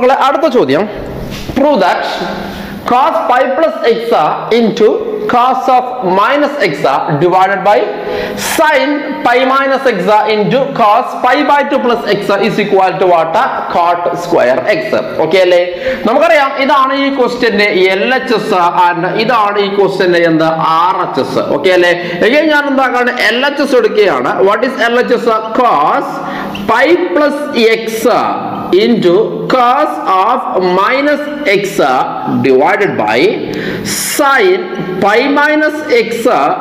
മക്കളെ അടുത്ത ചോദ്യം prove that cos pi plus x into cos of minus x divided by sin pi minus x into cos pi by 2 plus x is equal to what cot square x okay അല്ലേ നമുക്കറിയാം ഇതാണ് ഈ ക്വസ്റ്റ്യന്റെ L H S and ഇതാണ് ഈ ക്വസ്റ്റ്യന്റെ എന്ത് R H S okay അല്ലേ എങ്കിൽ ഞാൻ എന്താക്കാണ് എൽ എച്ച് എസ് എടുക്കുകയാണ് what is L H S cos pi plus x into cos of minus x divided by sin pi minus x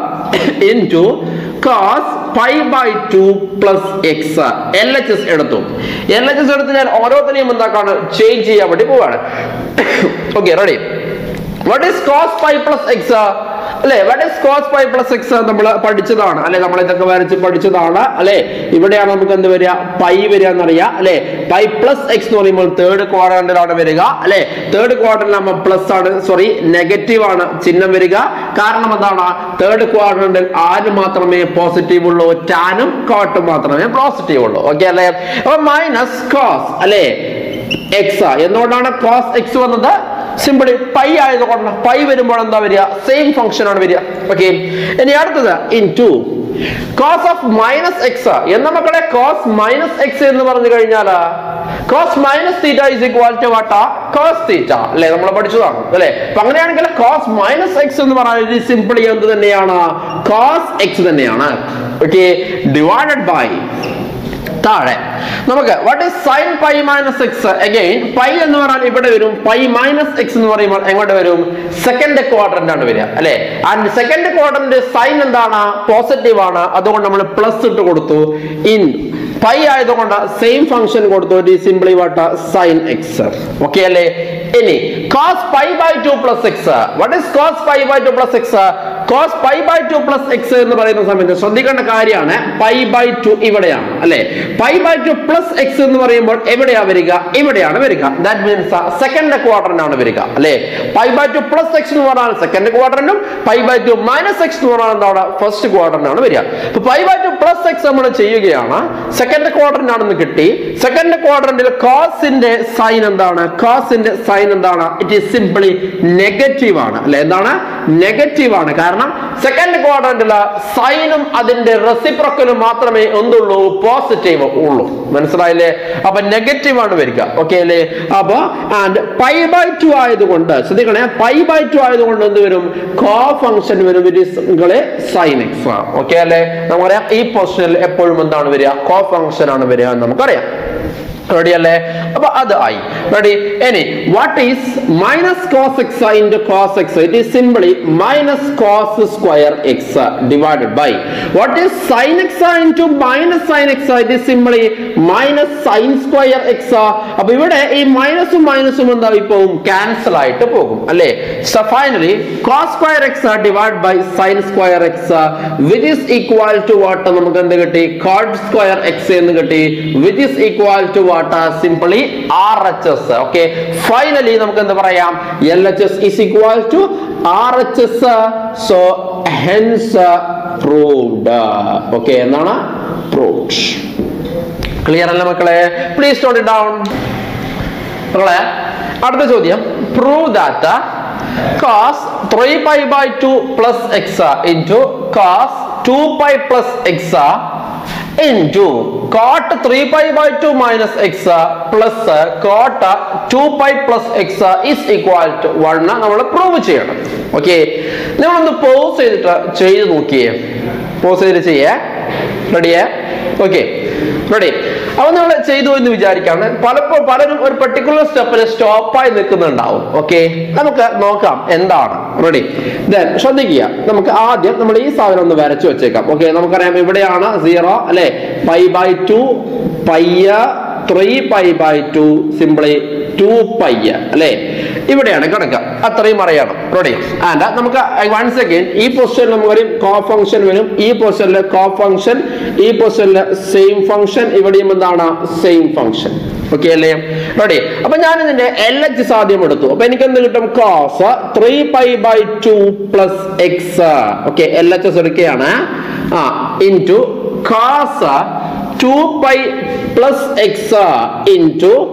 into cos pi by 2 plus x LHS എടുത്തു LHS എടുത്ത് ഞാൻ ഓരോന്നിനെയും എന്താക്കാണ് change ചെയ്യാൻ വേണ്ടി പോവാണ് okay ready what is cos pi plus x അല്ലെ what is cos pi plus x നമ്മൾ പഠിച്ചതാണ് അല്ലെ നമ്മൾ ഇതൊക്കെ വരച്ച് പഠിച്ചതാണ് അല്ലെ ഇവിടെയാണ് നമുക്ക് എന്ത് വരിക പൈ വരിക എന്നറിയാം അല്ലെ പൈ പ്ലസ് എക്സ് എന്ന് പറയുമ്പോൾ തേർഡ് ക്വാഡ്രന്റിലാണ് വരിക അല്ലെ തേർഡ് ക്വാഡ്രന്റ് നമ്മൾ പ്ലസ് ആണ് സോറി നെഗറ്റീവ് ആണ് ചിഹ്നം വരിക കാരണം എന്താണ് തേർഡ് ക്വാഡ്രന്റിൽ ആര് മാത്രമേ പോസിറ്റീവ് ഉള്ളൂ ടാനും കോട്ടും മാത്രമേ പോസിറ്റീവ് ഉള്ളൂ ഓക്കെ അല്ലെ അപ്പൊ മൈനസ് കോസ് അല്ലെ എക്സ് എന്തുകൊണ്ടാണ് കോസ് എക്സ് വന്നത് സിമ്പിളി പൈ ആയതുകൊണ്ട് പൈ വരുമ്പോൾ എന്താ വരിക സെയിം ഫംഗ്ഷൻ ആണ് വരിക ഓക്കെ ഇനി അടുത്തത് into cos of minus x എന്ന മക്കളെ കോസ് മൈനസ് എക്സ് എന്ന് പറഞ്ഞു കഴിഞ്ഞാൽ cos minus theta is equal to what cos theta അല്ലെ നമ്മൾ പഠിച്ചതാണ് അല്ലെ അപ്പൊ അങ്ങനെയാണെങ്കിൽ കോസ് മൈനസ് എക്സ് എന്ന് പറഞ്ഞാൽ സിമ്പിളി എന്ത് തന്നെയാണ് കോസ് എക്സ് തന്നെയാണ് ഓക്കെ ഡിവൈഡഡ് ബൈ താഴെ നമുക്ക് what is sine pi minus x again pi എന്ന് പറഞ്ഞാൽ ഇവിടെ വരും പൈ മൈനസ് എക്സ് എന്ന് പറയുമ്പോൾ എങ്ങോട്ട് വരും സെക്കൻഡ് ക്വാഡ്രന്റ് ആണ് വരിക അല്ലെ ആൻഡ് സെക്കൻഡ് ക്വാഡ്രന്റ് സൈൻ എന്താണ് പോസിറ്റീവ് ആണ് അതുകൊണ്ട് നമ്മൾ പ്ലസ് ഇട്ട് കൊടുത്തു ഇൻ പൈ ആയതുകൊണ്ട് സെയിം ഫംഗ്ഷൻ കൊടുത്തു simply what sine x okay അല്ലേ ഇനി cos pi by two plus x what is cos pi by two plus x cos pi by two plus x എന്ന് പറയുന്ന സമയത്ത് ശ്രദ്ധിക്കേണ്ട കാര്യമാണ് പൈ ബൈ ടു ഇവിടെയാണ് അല്ലെ pi by two plus x എന്ന് പറയുമ്പോൾ എവിടെയാ വരിക ഇവിടെയാണ് വരിക ദാറ്റ് മീൻസ് സെക്കൻഡ് ക്വാർട്ടറിന് ആണ് വരിക അല്ലെ pi by two plus x എന്ന് പറഞ്ഞാൽ സെക്കൻഡ് ക്വാർട്ടറിനും pi by two minus x എന്ന് പറഞ്ഞാൽ എന്താണ് ഫസ്റ്റ് ക്വാർട്ടറിനാണ് വരിക അപ്പൊ pi by two plus x നമ്മൾ ചെയ്യുകയാണ് സെക്കൻഡ് ക്വാർട്ടറിനാണെന്ന് കിട്ടി സെക്കൻഡ് ക്വാർട്ടറിൽ കോസിന്റെ സൈൻ എന്താണ് കോസിന്റെ സൈൻ എന്താണ് ഇറ്റ് ഈസ് സിംപിളി നെഗറ്റീവ് ആണ് അല്ലെ എന്താണ് നെഗറ്റീവ് ആണ് കാരണം സെക്കൻഡ് ക്വാഡ്രന്റിൽ സൈനും അതിന്റെ റെസിപ്രക്കലും മാത്രമേ എന്തുള്ളൂ പോസിറ്റീവ് ഉള്ളൂ മനസ്സിലായില്ലേ അപ്പൊ നെഗറ്റീവ് ആണ് വരിക ഓക്കെ അല്ലേ അപ്പൊ ആൻഡ് പൈ ബൈ ടു ആയതുകൊണ്ട് ശ്രദ്ധിക്കണേ പൈ ബൈ ടു ആയതുകൊണ്ട് എന്ത് വരും കോ ഫംഗ്ഷൻ വരും സൈൻ എക്സ് ഓക്കെ അല്ലേ നമുക്കറിയാം ഈ പൊസിഷനിൽ എപ്പോഴും എന്താണ് വരിക കോ ഫംഗ്ഷൻ ആണ് വരിക എന്ന് നമുക്കറിയാം റെഡി അല്ലേ അപ്പൊ അത് ആയി റെഡി ഇനി what is minus cos x into cos x it is simply minus cos square x divided by what is sine x into minus sine x it is simply minus sine square x അപ്പൊ ഇവിടെ ഈ മൈനസും മൈനസും എന്താ പോകും cancel ആയിട്ട് പോകും അല്ലേ so finally cos square x divide by sine square x which is equal to what നമുക്ക് എന്ത് കിട്ടി കോഡ് സ്ക്വയർ എക്സ് എന്ന് കിട്ടി which is equal to what simply R H S okay finally നമുക്ക് എന്ത് പറയാം L H S is equal to R H S so hence proved okay എന്നാണ് proved clear അല്ലേ മക്കളെ പ്ലീസ് നോട്ട് ഡൗൺ മക്കളെ അടുത്ത ചോദ്യം prove that cos three pi by two plus x into cos two pi plus x into cot three pi by two minus x plus cot two pi plus x is equal to one നമ്മൾ prove ചെയ്യണം okay നിങ്ങളൊന്ന് pause ചെയ്തിട്ട് ചെയ്ത് നോക്കിയേ pose ചെയ്തിട്ട് ചെയ്യേ റെഡിയേ okay ready അപ്പൊ നമ്മൾ ചെയ്തു എന്ന് വിചാരിക്കാണ് പലപ്പോഴും പലരും ഒരു പെർട്ടിക്കുലർ സ്റ്റെപ്പിൽ സ്റ്റോപ്പായി നിൽക്കുന്നുണ്ടാവും ഓക്കെ നമുക്ക് നോക്കാം എന്താണ് റെഡി ദെൻ ശ്രദ്ധിക്കുക നമുക്ക് ആദ്യം നമ്മൾ ഈ സാധനം ഒന്ന് വരച്ചു വെച്ചേക്കാം ഓക്കെ നമുക്കറിയാം ഇവിടെയാണ് സീറോ അല്ലെ pi by two pi three pi by two simply two pi അല്ലെ ഇവിടെയാണ് കിടക്കുക അത്രയും അറിയണം റെഡി ആൻഡ് നമുക്ക് വൺസ് അഗൈൻ ഈ പൊസിഷനിൽ നമുക്ക് കോ ഫംഗ്ഷൻ വരും ഈ പൊസിഷനിൽ കോ ഫംഗ്ഷൻ ഈ പൊസിഷനിൽ സെയിം ഫംഗ്ഷൻ ഇവിടെയും എന്താണ് സെയിം ഫംഗ്ഷൻ ഓക്കെ അല്ലേ റെഡി അപ്പൊ ഞാൻ ഇതിന്റെ എൽ എച്ച് സാധ്യം എടുത്തു അപ്പൊ എനിക്ക് എന്ത് കിട്ടും cos three pi by two plus x okay L H S എടുക്കുകയാണ് ആ into cos two pi plus x into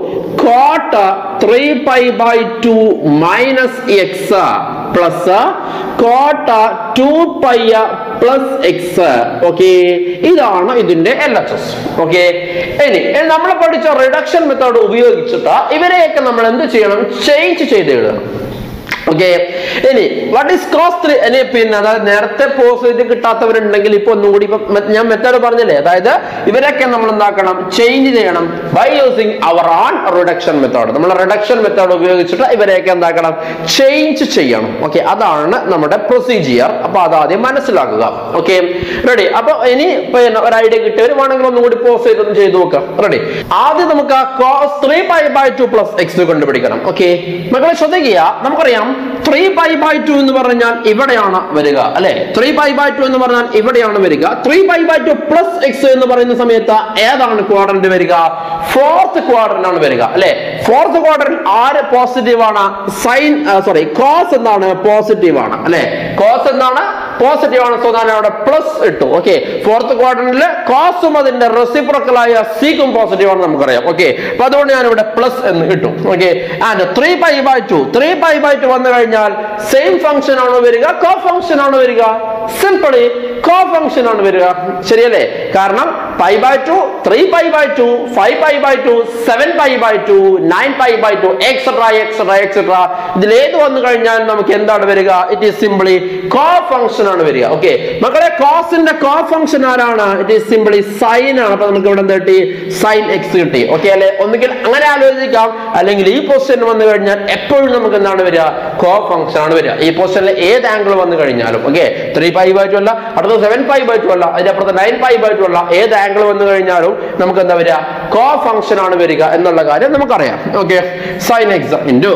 cot three pi by two minus x plus cot two pi plus x okay ഇതാണ് ഇതിന്റെ L H S okay ഇനി നമ്മൾ പഠിച്ച reduction method ഉപയോഗിച്ചിട്ട് ഇവരെയൊക്കെ നമ്മൾ എന്ത് ചെയ്യണം ചേഞ്ച് ചെയ്ത് എഴുതണം ഓക്കെ ഇനി വാട്ട് ഈസ് കോസ് ത്രീ ഇനി പിന്നെ അതായത് നേരത്തെ പോസിറ്റ് കിട്ടാത്തവരുണ്ടെങ്കിൽ ഇപ്പൊ ഒന്നുകൂടി ഇപ്പൊ മെ- ഞാൻ മെത്തേഡ് പറഞ്ഞില്ലേ അതായത് ഇവരൊക്കെ നമ്മൾ എന്താക്കണം ചേഞ്ച് ചെയ്യണം by using our own reduction method നമ്മൾ റിഡക്ഷൻ മെത്തേഡ് ഉപയോഗിച്ചിട്ട് ഇവരെയൊക്കെ എന്താക്കണം ചേഞ്ച് ചെയ്യണം ഓക്കെ അതാണ് നമ്മുടെ പ്രൊസീജിയർ അപ്പൊ അതാദ്യം മനസ്സിലാക്കുക ഓക്കെ റെഡി അപ്പൊ ഇനി പിന്നെ ഒരു ഐഡിയ കിട്ടിയവർ വേണമെങ്കിൽ ഒന്നുകൂടി പോസ് ചെയ്തൊന്ന് ചെയ്ത് നോക്കാം റെഡി ആദ്യം നമുക്ക് cos three pi by two plus x കണ്ടുപിടിക്കണം ഓക്കെ മക്കളെ ശ്രദ്ധിക്കുക നമുക്കറിയാം ത്രീ പൈ ബൈ ടു എന്ന് പറഞ്ഞാൽ ഇവിടെയാണ് വരിക അല്ലെ ത്രീ പൈ ബൈ ടു എന്ന് പറഞ്ഞാൽ ഇവിടെയാണ് വരിക three pi by two plus x എന്ന് പറയുന്ന സമയത്ത് ഏതാണ് ക്വാഡ്രന്റ് വരിക ഫോർത്ത് ക്വാഡ്രന്റ് ആണ് വരിക അല്ലെ ഫോർത്ത് ക്വാഡ്രന്റ് ആര് പോസിറ്റീവ് ആണ് സൈൻ സോറി കോസ് എന്താണ് പോസിറ്റീവ് ആണ് അല്ലെ കോസ് എന്താണ് പോസിറ്റീവ് ആണ് സോ ഞാൻ അവിടെ പ്ലസ് ഇട്ടു ഓക്കെ ഫോർത്ത് ക്വാഡ്രന്റില് കോസും അതിന്റെ റെസിപ്രോക്കലായ സീക്കും പോസിറ്റീവ് ആണ് നമുക്കറിയാം ഓക്കെ അപ്പൊ അതുകൊണ്ട് ഞാൻ ഇവിടെ പ്ലസ് എന്ന് ഇട്ടു okay and three pi by two three pi by two വന്നു കഴിഞ്ഞാൽ സെയിം ഫംഗ്ഷൻ ആണോ വരിക കോ ഫംഗ്ഷൻ ആണോ വരിക സിംപിളി കോ ഫംഗ്ഷൻ ആണ് വരിക ശരിയല്ലേ കാരണം pi by two three pi by two five pi by two seven pi by two nine pi by two etcetera etcetera etcetera ഇതിൽ ഏത് വന്നു കഴിഞ്ഞാൽ നമുക്ക് എന്താണ് വരിക it is simply co function ആണ് വരിക ഓക്കെ മക്കളെ കോസിന്റെ കോ ഫംഗ്ഷൻ ആരാണ് ഇറ്റ് ഈസ് സിംപിളി സൈൻ ആണ് അപ്പൊ നമുക്ക് ഇവിടെ എന്ത് കിട്ടി സൈൻ എക്സ് കിട്ടി ഓക്കെ അല്ലെ ഒന്നുകിൽ അങ്ങനെ ആലോചിക്കാം അല്ലെങ്കിൽ ഈ പൊസിഷൻ വന്നു കഴിഞ്ഞാൽ എപ്പോഴും നമുക്ക് എന്താണ് വരിക കോ ഫംഗ്ഷൻ ആണ് വരിക ഈ പൊസിഷനിൽ ഏത് ആംഗിൾ വന്നു കഴിഞ്ഞാലും okay three pi by two അല്ല അടുത്ത സെവൻ പൈ ബൈ ടു അല്ല അതിന്റെ അപ്പുറത്ത് നയൻ പൈ ബൈ ടു അല്ല ഏത് ആംഗിൾ വന്നു കഴിഞ്ഞാലും നമുക്ക് എന്താ വരിക കോ ഫംഗ്ഷൻ ആണ് വരിക എന്നുള്ള കാര്യം നമുക്കറിയാം okay sine x into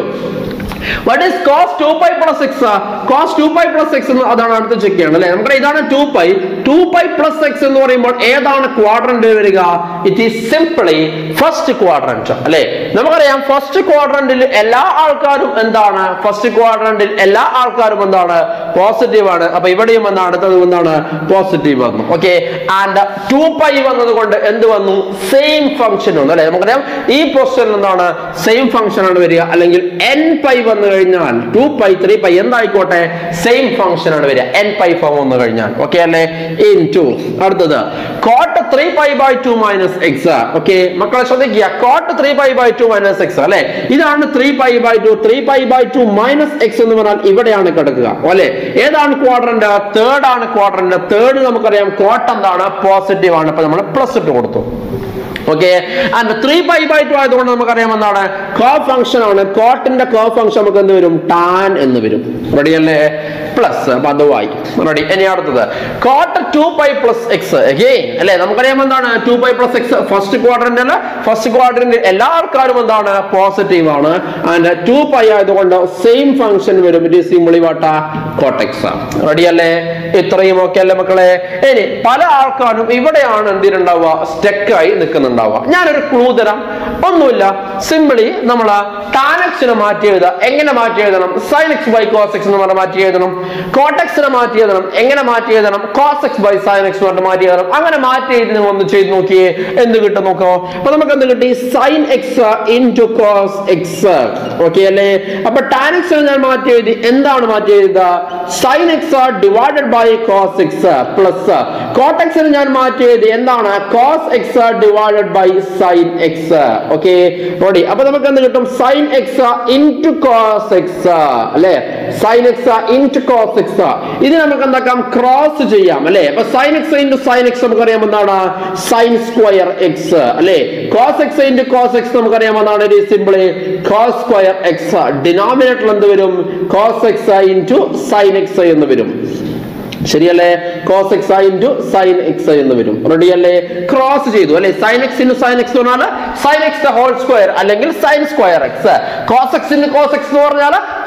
what is cos two pi plus x cos two pi plus x എന്ന് അതാണ് അടുത്ത് ചെക്ക് ചെയ്യണം അല്ലെ നമുക്ക് ഇതാണ് two pi two pi plus x എന്ന് പറയുമ്പോൾ ഏതാണ് ക്വാഡ്രന്റ് വരിക it is simply first quadrant അല്ലെ നമുക്കറിയാം ഫസ്റ്റ് ക്വാഡ്രന്റിൽ എല്ലാ ആൾക്കാരും എന്താണ് ഫസ്റ്റ് ക്വാഡ്രന്റിൽ എല്ലാ ആൾക്കാരും എന്താണ് പോസിറ്റീവ് ആണ് അപ്പൊ ഇവിടെയും എന്താണ് അടുത്തത് എന്താണ് പോസിറ്റീവ് വന്നു ഓക്കെ ആൻഡ് ടു പൈ വന്നത് കൊണ്ട് എന്ത് വന്നു സെയിം ഫംഗ്ഷൻ വന്നു അല്ലെ നമുക്കറിയാം ഈ പൊസിഷനിൽ എന്താണ് സെയിം ഫംഗ്ഷൻ ആണ് വരിക അല്ലെങ്കിൽ എൻ പൈ വന്നു കഴിഞ്ഞാൽ ടു പൈ ത്രീ പൈ എന്തായിക്കോട്ടെ സെയിം ഫംഗ്ഷൻ ആണ് വരിക എൻ പൈ ഫോം വന്നു കഴിഞ്ഞാൽ ഓക്കെ അല്ലേ ഇൻ ടു അടുത്തത് cot three pi by two minus x okay മക്കളെ ശ്രദ്ധിക്കുക cot three pi by two minus x അല്ലെ ഇതാണ് three pi by two three pi by two minus x എന്ന് പറഞ്ഞാൽ ഇവിടെയാണ് കിടക്കുക അല്ലെ ഏതാണ് ക്വാഡ്രന്റ് തേർഡ് ആണ് ക്വാഡ്രന്റ് തേർഡ് നമുക്കറിയാം കോട്ട് എന്താണ് പോസിറ്റീവ് ആണ് അപ്പൊ നമ്മൾ പ്ലസ് ഇട്ട് കൊടുത്തു okay and three pi by two ആയതുകൊണ്ട് നമുക്കറിയാം എന്താണ് കോ ഫംഗ്ഷൻ ആണ് കോട്ടിന്റെ കോ ഫംഗ്ഷൻ നമുക്ക് എന്ത് വരും ടാൻ എന്ന് വരും റെഡി അല്ലേ പ്ലസ് അപ്പൊ അതുമായി റെഡി ഇനി അടുത്തത് cot two pi plus x again അല്ലെ നമുക്കറിയാം എന്താണ് two pi plus x first quadrant അല്ല ഫസ്റ്റ് ക്വാഡ്രന്റ് എല്ലാ ആൾക്കാരും എന്താണ് പോസിറ്റീവ് ആണ് ആൻഡ് ടു പൈ ആയതുകൊണ്ട് സെയിം ഫംഗ്ഷൻ വരും it simply what cot x ready അല്ലേ ഇത്രയും ഓക്കെ അല്ലേ മക്കളെ ഇനി പല ആൾക്കാരും ഇവിടെയാണ് എന്തിനുണ്ടാവുക സ്റ്റെക്കായി നിൽക്കുന്നുണ്ടാവുക ഞാനൊരു ക്ലൂ തരാം ഒന്നുമില്ല സിംപിളി നമ്മൾ ടാനക്സിനെ മാറ്റി എഴുതാം എങ്ങനെ മാറ്റി എഴുതണം sine x by cos x എന്ന് പറഞ്ഞാൽ മാറ്റി എഴുതണം കോട്ടക്സിനെ മാറ്റി എഴുതണം എങ്ങനെ മാറ്റി എഴുതണം cos x by sine x പറഞ്ഞിട്ട് മാറ്റി എഴുതണം അങ്ങനെ മാറ്റി എഴുതി നിങ്ങൾ ഒന്ന് ചെയ്ത് നോക്കിയേ എന്ത് കിട്ടും നോക്കോ അപ്പൊ നമുക്ക് എന്ത് കിട്ടി sine x into cos x okay അല്ലേ അപ്പൊ ടാൻ എക്സിനെ ഞാൻ മാറ്റി എഴുതി എന്താണ് മാറ്റി എഴുതുക sine x divided by cos x plus കോട്ടക്സിന് ഞാൻ മാറ്റി എഴുതി എന്താണ് cos x divided by sine x okay ready അപ്പൊ നമുക്ക് എന്ത് കിട്ടും sine x into cos x അല്ലെ sine x into cos x ഇത് നമുക്ക് എന്താക്കാം ക്രോസ് ചെയ്യാം അല്ലെ അപ്പൊ sine x into sine x നമുക്കറിയാം എന്താണ് സൈൻ സ്ക്വയർ എക്സ് അല്ലെ cos x into cos x നമുക്കറിയാം എന്താണ് ഒരു simple cos square x denominator എന്ത് വരും cos x into sine x എന്ന് വരും ശരിയല്ലേ cos x into sine x എന്ന് വരും റെഡി അല്ലേ ക്രോസ് ചെയ്തു അല്ലെ sine x into sine x എന്ന് പറഞ്ഞാൽ സൈൻ എക്സ് ഹോൾ സ്ക്വയർ അല്ലെങ്കിൽ sine square x cos x into cos x എന്ന് പറഞ്ഞാൽ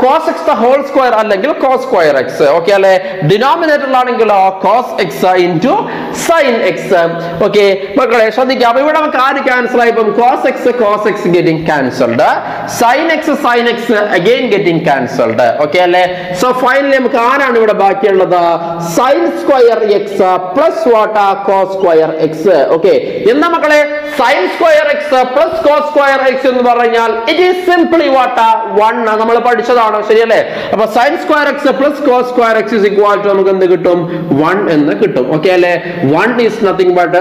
cos x the whole square അല്ലെങ്കിൽ കോസ് സ്ക്വയർ എക്സ് ഓക്കെ അല്ലെ ഡിനോമിനേറ്ററിലാണെങ്കിലോ cos x into sine x okay മക്കളെ ശ്രദ്ധിക്കാം അപ്പൊ ഇവിടെ നമുക്ക് ആര് ക്യാൻസൽ ആയി ഇപ്പം cos x cos x getting cancelled sine x sine x again getting cancelled okay അല്ലെ സോ ഫൈനലി നമുക്ക് ആരാണ് ഇവിടെ ബാക്കിയുള്ളത് sine square x plus what cos square x okay എന്താ മക്കളെ sine square x plus cos square x എന്ന് പറഞ്ഞാൽ it is simply what one നമ്മൾ പഠിച്ചതാണ് ശരിയല്ലേ അപ്പൊ sine square x plus cos square x is equal to നമുക്ക് എന്ത് കിട്ടും വൺ എന്ന് കിട്ടും ഓക്കെ അല്ലെ one is nothing but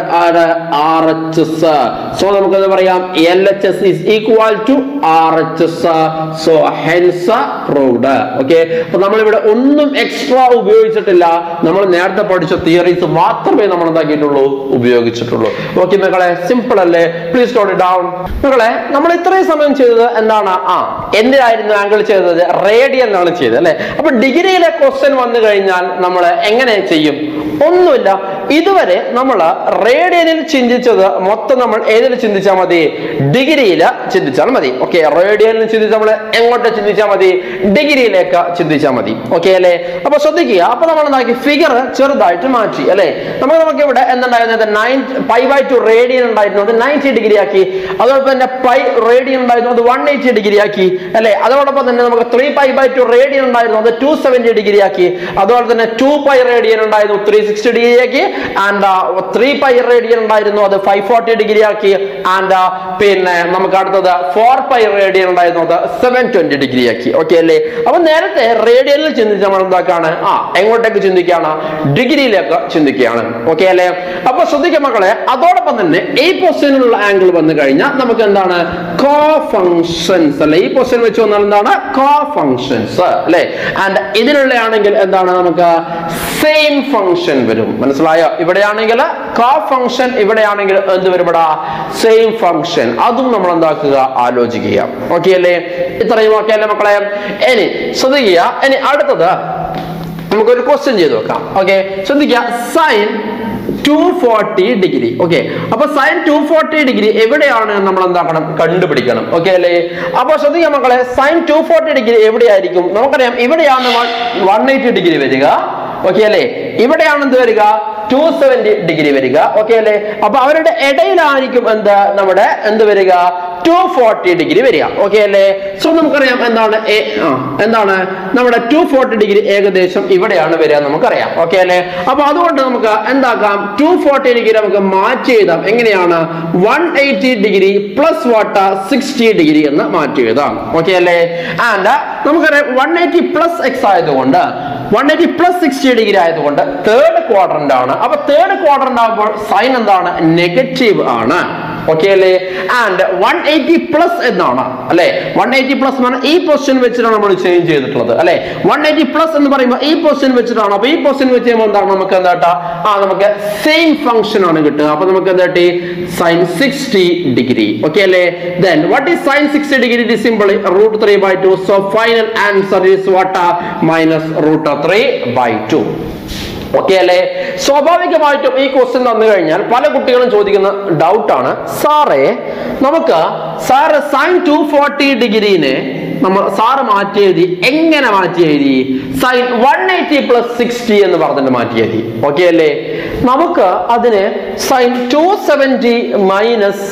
R H S so നമുക്ക് എന്താ പറയാം L H S is equal to R H S so hence proved okay അപ്പൊ നമ്മളിവിടെ ഒന്നും എക്സ്ട്രാ ഉപയോഗിച്ചിട്ടില്ല നമ്മൾ നേരത്തെ പഠിച്ച തിയറീസ് മാത്രമേ നമ്മൾ എന്താക്കിയിട്ടുള്ളൂ ഉപയോഗിച്ചിട്ടുള്ളൂ ഓക്കെ മക്കളെ സിമ്പിൾ അല്ലേ പ്ലീസ് നോട്ട് ഡൗൺ മക്കളെ നമ്മൾ ഇത്രയും സമയം ചെയ്തത് എന്താണ് ആ എന്തിനായിരുന്നു ആംഗിൾ ചെയ്തത് റേഡിയനിലാണ് ചെയ്തത് അല്ലെ അപ്പൊ ഡിഗ്രിയിലെ ക്വസ്റ്റ്യൻ വന്നു കഴിഞ്ഞാൽ നമ്മൾ എങ്ങനെ ചെയ്യും ഒന്നുമില്ല ഇതുവരെ നമ്മൾ റേഡിയനിൽ ചിന്തിച്ചത് മൊത്തം നമ്മൾ ഏതിൽ ചിന്തിച്ചാൽ മതി ഡിഗ്രിയിൽ ചിന്തിച്ചാൽ മതി ഓക്കെ റേഡിയനിൽ ചിന്തിച്ചാൽ നമ്മൾ എങ്ങോട്ട് ചിന്തിച്ചാൽ മതി ഡിഗ്രിയിലേക്ക് ചിന്തിച്ചാൽ മതി ഓക്കെ അല്ലേ അപ്പൊ ശ്രദ്ധിക്കുക അപ്പൊ നമ്മൾ എന്താക്കി ഫിഗർ ചെറുതായിട്ട് മാറ്റി അല്ലെ നമ്മൾ നമുക്ക് ഇവിടെ എന്തുണ്ടായിരുന്നത് nine pi by two radian ഉണ്ടായിരുന്നു അത് നയൻറ്റി ഡിഗ്രി ആക്കി അതോടൊപ്പം തന്നെ പൈ റേഡിയൻ ഉണ്ടായിരുന്നു അത് വൺ എയ്റ്റി ഡിഗ്രി ആക്കി അല്ലെ അതോടൊപ്പം തന്നെ നമുക്ക് three pi by two radian ഉണ്ടായിരുന്നു അത് ടു സെവന്റി ഡിഗ്രി ആക്കി അതുപോലെ തന്നെ ടു പൈ റേഡിയൻ ഉണ്ടായിരുന്നു ത്രീ സിക്സ്റ്റി ഡിഗ്രി ആക്കി ആൻഡ് ത്രീ പൈ റേഡിയൻ ഉണ്ടായിരുന്നു അത് ഫൈവ് ഫോർട്ടി ഡിഗ്രി ആക്കി ആൻഡ് പിന്നെ നമുക്ക് അടുത്തത് ഫോർ പൈ റേഡിയൻ ഉണ്ടായിരുന്നു അത് സെവൻ ട്വന്റി ഡിഗ്രി ആക്കി ഓക്കെ അല്ലേ അപ്പൊ നേരത്തെ റേഡിയനിൽ ചിന്തിച്ച് നമ്മൾ എന്താക്കാണ് ആ എങ്ങോട്ടേക്ക് ചിന്തിക്കുകയാണ് ഡിഗ്രിയിലേക്ക് ചിന്തിക്കുകയാണ് ഓക്കെ അല്ലേ അപ്പൊ ശ്രദ്ധിക്കുക മക്കളെ അതോടൊപ്പം തന്നെ ഈ പൊസിഷനിലുള്ള ആംഗിൾ വന്നു കഴിഞ്ഞാൽ നമുക്ക് എന്താണ് കോ ഫങ്ഷൻസ് അല്ലെ ഈ പൊസിഷൻ വെച്ച് വന്നാൽ എന്താണ് കോ ഫങ്ഷൻസ് അല്ലെ ആൻഡ് ഇതിനുള്ള ആണെങ്കിൽ എന്താണ് നമുക്ക് സെയിം ഫങ്ഷൻ വരും മനസ്സിലായോ ഇവിടെയാണെങ്കിൽ കോ ഫങ്ഷൻ ഇവിടെയാണെങ്കിൽ എന്ത് വരും ഇവിടെ സെയിം ഫങ്ഷൻ അതും നമ്മൾ എന്താക്കുക ആലോചിക്കുക ഓക്കെ അല്ലേ ഇത്രയും ഓക്കെ അല്ലേ മക്കളെ ഇനി ശ്രദ്ധിക്കുക ഇനി അടുത്തത് നമുക്കൊരു ക്വസ്റ്റ്യൻ ചെയ്ത് നോക്കാം ഓക്കെ ശ്രദ്ധിക്കുക sine two forty degree okay അപ്പൊ സൈൻ ടു ഫോർട്ടി ഡിഗ്രി എവിടെയാണ് നമ്മൾ എന്താക്കണം കണ്ടുപിടിക്കണം ഓക്കെ അല്ലേ അപ്പൊ ശ്രദ്ധിക്കാം മക്കളെ സൈൻ ടു ഫോർട്ടി ഡിഗ്രി എവിടെയായിരിക്കും നമുക്കറിയാം ഇവിടെയാണ് വൺ എയ്റ്റി ഡിഗ്രി വരിക ഓക്കെ അല്ലേ ഇവിടെയാണ് എന്ത് വരിക ടു സെവന്റി ഡിഗ്രി വരിക ഓക്കെ അല്ലേ അപ്പൊ അവരുടെ ഇടയിലായിരിക്കും എന്ത് നമ്മുടെ എന്ത് വരിക ടു ഫോർട്ടി ഡിഗ്രി വരിക ഓക്കെ അല്ലേ സോ നമുക്കറിയാം എന്താണ് എ- ആ, എന്താണ് നമ്മുടെ ടു ഫോർട്ടി ഡിഗ്രി ഏകദേശം ഇവിടെയാണ് വരിക എന്ന് നമുക്കറിയാം ഓക്കെ അല്ലേ അപ്പൊ അതുകൊണ്ട് നമുക്ക് എന്താക്കാം ടു ഫോർട്ടി ഡിഗ്രി നമുക്ക് മാറ്റി എഴുതാം എങ്ങനെയാണ് one eighty degree plus what sixty degree എന്ന് മാറ്റി എഴുതാം ഓക്കെ അല്ലേ ആൻഡ് നമുക്കറിയാം വൺ എയ്റ്റി പ്ലസ് എക്സ് ആയതുകൊണ്ട് one eighty plus sixty degree ആയതുകൊണ്ട് തേർഡ് ക്വാഡ്രന്റ് ആണ് അപ്പൊ തേർഡ് ക്വാഡ്രന്റ് ആകുമ്പോൾ സൈൻ എന്താണ് നെഗറ്റീവ് ആണ് ഓക്കെ അല്ലേ ആൻഡ് വൺ എയ്റ്റി പ്ലസ് എന്നാണ് അല്ലെ വൺ എയ്റ്റി പ്ലസ് എന്ന് പറഞ്ഞാൽ ഈ പൊസിഷൻ വെച്ചിട്ടാണ് നമ്മൾ ചേഞ്ച് ചെയ്തിട്ടുള്ളത് അല്ലെ വൺ എയ്റ്റി പ്ലസ് എന്ന് പറയുമ്പോൾ ഈ പൊസിഷൻ വെച്ചിട്ടാണ് അപ്പൊ ഈ പൊസിഷൻ വെച്ച് കഴിയുമ്പോൾ എന്താണ് നമുക്ക് എന്താ ആ നമുക്ക് സെയിം ഫംഗ്ഷൻ ആണ് കിട്ടുക അപ്പൊ നമുക്ക് എന്താ സൈൻ സിക്സ്റ്റി ഡിഗ്രി ഓക്കെ അല്ലേ then what is sine sixty degree it simple root three by two so final answer is what minus root three by two okay അല്ലേ സ്വാഭാവികമായിട്ടും ഈ ക്വസ്റ്റ്യൻ തന്നു കഴിഞ്ഞാൽ പല കുട്ടികളും ചോദിക്കുന്ന ഡൗട്ടാണ് സാറേ നമുക്ക് സാറ് സൈൻ ടു ഫോർട്ടി ഡിഗ്രീനെ നമ്മൾ സാറ് മാറ്റി എഴുതി എങ്ങനെ മാറ്റി എഴുതി sine one eighty plus sixty എന്ന് പറഞ്ഞിട്ട് മാറ്റി എഴുതി ഓക്കെ അല്ലേ നമുക്ക് അതിന് sine two seventy minus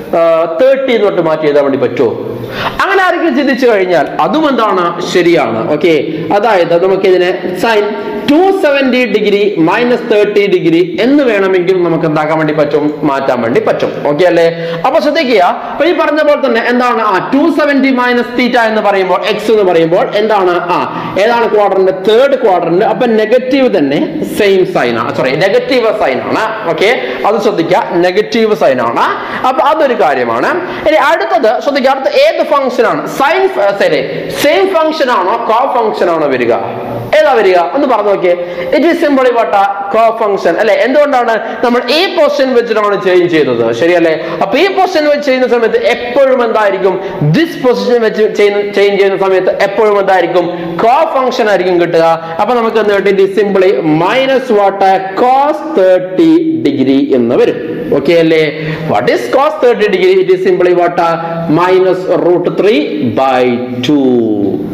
thirty തൊട്ട് മാറ്റി എഴുതാൻ വേണ്ടി പറ്റുമോ അങ്ങനെ ആരെങ്കിലും ചിന്തിച്ചു കഴിഞ്ഞാൽ അതും എന്താണ് ശരിയാണ് ഓക്കെ അതായത് നമുക്ക് ഇതിനെ sine two seventy degree minus thirty degree എന്ന് വേണമെങ്കിൽ നമുക്ക് എന്താക്കാൻ വേണ്ടി പറ്റും മാറ്റാൻ വേണ്ടി പറ്റും ഓക്കെ അല്ലേ അപ്പൊ ശ്രദ്ധിക്കുക അപ്പൊ ഈ പറഞ്ഞ പോലെ തന്നെ എന്താണ് ആ ടു സെവന്റി മൈനസ് തീറ്റ എന്ന് പറയുമ്പോൾ എക്സ് എന്ന് പറയുമ്പോൾ എന്താണ് ആ ഏതാണ് ക്വാഡ്രന്റ് തേർഡ് ക്വാഡ്രന്റ് അപ്പൊ നെഗറ്റീവ് തന്നെ സെയിം സൈൻ ആണ് സോറി നെഗറ്റീവ് സൈൻ ആണ് ഓക്കെ അത് ശ്രദ്ധിക്കുക നെഗറ്റീവ് സൈൻ ആണ് അപ്പൊ അതൊരു കാര്യമാണ് ഇനി അടുത്തത് ശ്രദ്ധിക്കുക അടുത്ത ഏത് ഫംഗ്ഷൻ ആണ് സൈൻ സോറി സെയിം ഫംഗ്ഷൻ ആണോ കോ ഫംഗ്ഷൻ ആണോ വരിക ഏതാ വരിക ഒന്ന് പറഞ്ഞു നോക്കിയേ it is simply what co function അല്ലെ എന്തുകൊണ്ടാണ് നമ്മൾ ഈ പൊസിഷൻ വെച്ചിട്ടാണ് ചേഞ്ച് ചെയ്തത് ശരിയല്ലേ അപ്പൊ ഈ പൊസിഷൻ വെച്ച് ചെയ്യുന്ന സമയത്ത് എപ്പോഴും എന്തായിരിക്കും ദിസ് പൊസിഷൻ വെച്ച് ചെയ്യുന്ന ചേഞ്ച് ചെയ്യുന്ന സമയത്ത് എപ്പോഴും എന്തായിരിക്കും കോ ഫംഗ്ഷൻ ആയിരിക്കും കിട്ടുക അപ്പൊ നമുക്ക് എന്ത് കിട്ടി it simply minus what cos thirty degree എന്ന് വരും ഓക്കെ അല്ലേ what is cos thirty degree it is simply what minus root three by two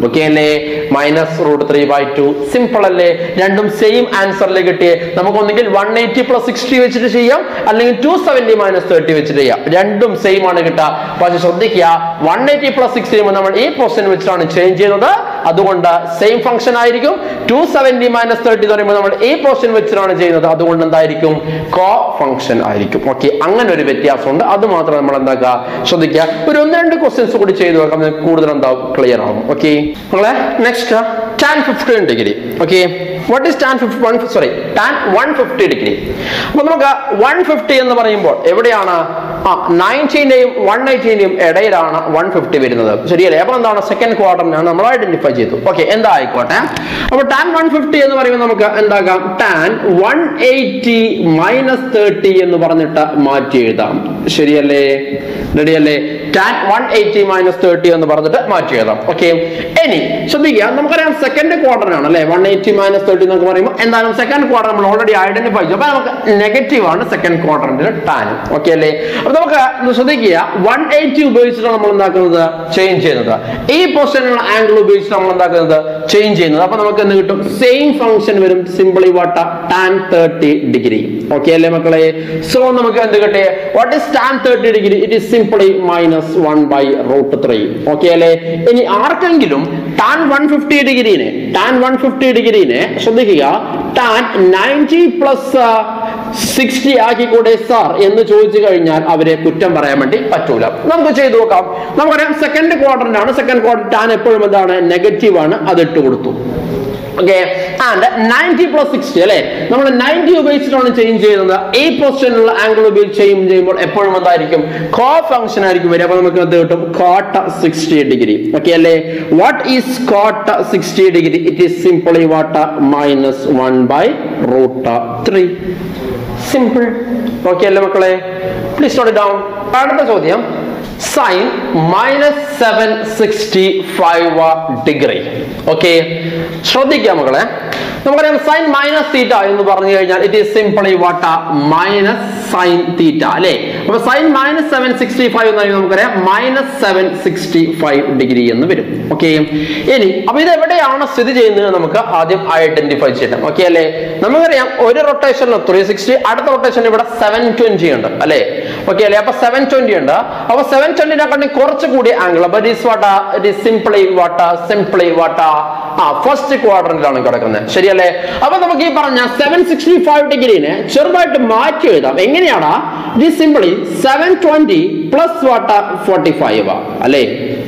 okay അല്ലേ minus root three by two simple അല്ലേ രണ്ടും സെയിം ആൻസറിൽ കിട്ടിയേ നമുക്ക് ഒന്നെങ്കിൽ വൺ എയ്റ്റി പ്ലസ് സിക്സ്റ്റി വെച്ചിട്ട് ചെയ്യാം അല്ലെങ്കിൽ ടു സെവന്റി മൈനസ് തേർട്ടി വെച്ചിട്ട് ചെയ്യാം രണ്ടും സെയിം ആണ് കിട്ടുക പക്ഷെ ശ്രദ്ധിക്കുക വൺ എയ്റ്റി പ്ലസ് സിക്സ്റ്റി നമ്മൾ ഈ പൊസിഷൻ വെച്ചിട്ടാണ് ചേഞ്ച് ചെയ്യുന്നത് അതുകൊണ്ട് സെയിം ഫംഗ്ഷൻ ആയിരിക്കും ടു സെവന്റി മൈനസ് തേർട്ടി എന്ന് പറയുമ്പോൾ നമ്മൾ ഈ പൊസിഷൻ വെച്ചിട്ടാണ് ചെയ്യുന്നത് അതുകൊണ്ട് എന്തായിരിക്കും കോ ഫംഗ്ഷൻ ആയിരിക്കും ഓക്കെ അങ്ങനെ ഒരു വ്യത്യാസമുണ്ട് അത് മാത്രം നമ്മൾ എന്താക്കുക ശ്രദ്ധിക്കുക ഒരു ഒന്ന് രണ്ട് ക്വസ്റ്റ്യൻസ് കൂടി ചെയ്തു നോക്കാം നിങ്ങൾക്ക് കൂടുതൽ എന്താവും ക്ലിയർ ആവും ഓക്കെ നമ്മളെ next tan fifteen degree okay what is tan fifty one sorry tan one fifty degree അപ്പൊ നമുക്ക് വൺ ഫിഫ്റ്റി എന്ന് പറയുമ്പോൾ എവിടെയാണ് ആ നയൻറ്റീന്റെയും വൺ എയ്റ്റീന്റെയും ഇടയിലാണ് വൺ ഫിഫ്റ്റി വരുന്നത് ശരിയല്ലേ അപ്പൊ എന്താണ് സെക്കൻഡ് ക്വാർട്ടറിനാണ് നമ്മൾ ഐഡന്റിഫൈ ചെയ്തു ഓക്കെ എന്താ ആയിക്കോട്ടെ അപ്പൊ ടാൻ വൺ ഫിഫ്റ്റി എന്ന് പറയുമ്പോൾ നമുക്ക് എന്താക്കാം tan one eighty minus thirty എന്ന് പറഞ്ഞിട്ട് മാറ്റി എഴുതാം ശരിയല്ലേ റെഡിയല്ലേ tan one eighty minus thirty എന്ന് പറഞ്ഞിട്ട് മാറ്റി എഴുതാം ഓക്കെ ഇനി ശ്രദ്ധിക്കുക നമുക്കറിയാം സെക്കൻഡ് ക്വാർട്ടർ ആണ് അല്ലെ വൺ എയ്റ്റി മൈനസ് തേർട്ടി എന്നൊക്കെ പറയുമ്പോൾ എന്തായാലും സെക്കൻഡ് ക്വാർട്ടർ നമ്മൾ ഓൾറെഡി ഐഡന്റിഫൈ ചെയ്തു അപ്പൊ നമുക്ക് നെഗറ്റീവ് ആണ് സെക്കൻഡ് ക്വാർട്ടറിന്റെ ടാൻ ഓക്കെ അല്ലേ അപ്പൊ നമുക്ക് ഒന്ന് ശ്രദ്ധിക്കുക വൺ എയ്റ്റി ഉപയോഗിച്ചിട്ടാണ് നമ്മൾ എന്താക്കുന്നത് ചേഞ്ച് ചെയ്യുന്നത് ഈ പൊസിഷനുള്ള ആംഗിൾ ഉപയോഗിച്ചിട്ട് നമ്മൾ എന്താക്കുന്നത് ചേഞ്ച് ചെയ്യുന്നത് അപ്പൊ നമുക്ക് എന്ത് കിട്ടും സെയിം ഫംഗ്ഷൻ വരും simply what tan thirty degree okay അല്ലേ മക്കളെ സോ നമുക്ക് എന്ത് കിട്ടിയേ what is tan thirty degree it is simply minus one by root three okay അല്ലേ ഇനി ആർക്കെങ്കിലും ടാൻ വൺ ഫിഫ്റ്റി ഡിഗ്രീനെ ടാൻ വൺ ഫിഫ്റ്റി ഡിഗ്രീനെ ശ്രദ്ധിക്കുക ടാൻ നയൻറ്റി പ്ലസ് സിക്സ്റ്റി ആക്കിക്കൂടെ സാർ എന്ന് ചോദിച്ചു കഴിഞ്ഞാൽ അവരെ കുറ്റം പറയാൻ വേണ്ടി പറ്റൂല നമുക്ക് ചെയ്തു നോക്കാം നമുക്കറിയാം സെക്കൻഡ് ക്വാർട്ടറിനാണ് സെക്കൻഡ് ക്വാർട്ടർ ടാൻ എപ്പോഴും എന്താണ് നെഗറ്റീവ് ആണ് അത് ഇട്ട് കൊടുത്തു okay and ninety plus sixty അല്ലെ നമ്മൾ നയൻറ്റി ഉപയോഗിച്ചിട്ടാണ് ചേഞ്ച് ചെയ്യുന്നത് ഈ പൊസിഷനിലുള്ള ആംഗിൾ ഉപയോഗിച്ച് ചേഞ്ച് ചെയ്യുമ്പോൾ എപ്പോഴും എന്തായിരിക്കും കോ ഫംഗ്ഷൻ ആയിരിക്കും വരിക അപ്പൊ നമുക്ക് എന്ത് കിട്ടും കോട്ട സിക്സ്റ്റി ഡിഗ്രി ഓക്കെ അല്ലേ what is cot sixty degree it is simply what minus one by root three simple okay അല്ലേ മക്കളെ പ്ലീസ് നോട്ട് ഡൗൺ അടുത്ത ചോദ്യം sine minus seven sixty five degree okay ശ്രദ്ധിക്കാം മക്കളെ നമുക്കറിയാം സൈൻ മൈനസ് തീറ്റ എന്ന് പറഞ്ഞു കഴിഞ്ഞാൽ it is simply what minus sine theta അല്ലെ അപ്പൊ sine minus seven sixty five എന്ന് പറയുമ്പോൾ നമുക്കറിയാം minus seven sixty five degree എന്ന് വരും ഓക്കെ ഇനി അപ്പൊ ഇത് എവിടെയാണ് സ്ഥിതി ചെയ്യുന്നത് നമുക്ക് ആദ്യം ഐഡന്റിഫൈ ചെയ്യണം ഓക്കെ അല്ലേ നമുക്കറിയാം ഒരു റൊട്ടേഷനിൽ ത്രീ സിക്സ്റ്റി അടുത്ത റൊട്ടേഷൻ ഇവിടെ സെവൻ ട്വന്റി ഉണ്ട് അല്ലെ ഓക്കെ അല്ലേ അപ്പൊ സെവൻ ട്വന്റി ഉണ്ട് അപ്പൊ സെവൻ ട്വന്റിനെ കണ്ടി കുറച്ച് കൂടി ആംഗിൾ അപ്പൊ it what it is simply what simply what ആ ഫസ്റ്റ് ക്വാഡ്രന്റിലാണ് കിടക്കുന്നത് ശരിയല്ലേ അപ്പൊ നമുക്ക് ഈ പറഞ്ഞ സെവൻ സിക്സ്റ്റി ഫൈവ് ഡിഗ്രീനെ ചെറുതായിട്ട് മാറ്റി എഴുതാം എങ്ങനെയാണ് it is simply seven twenty plus what forty five അല്ലേ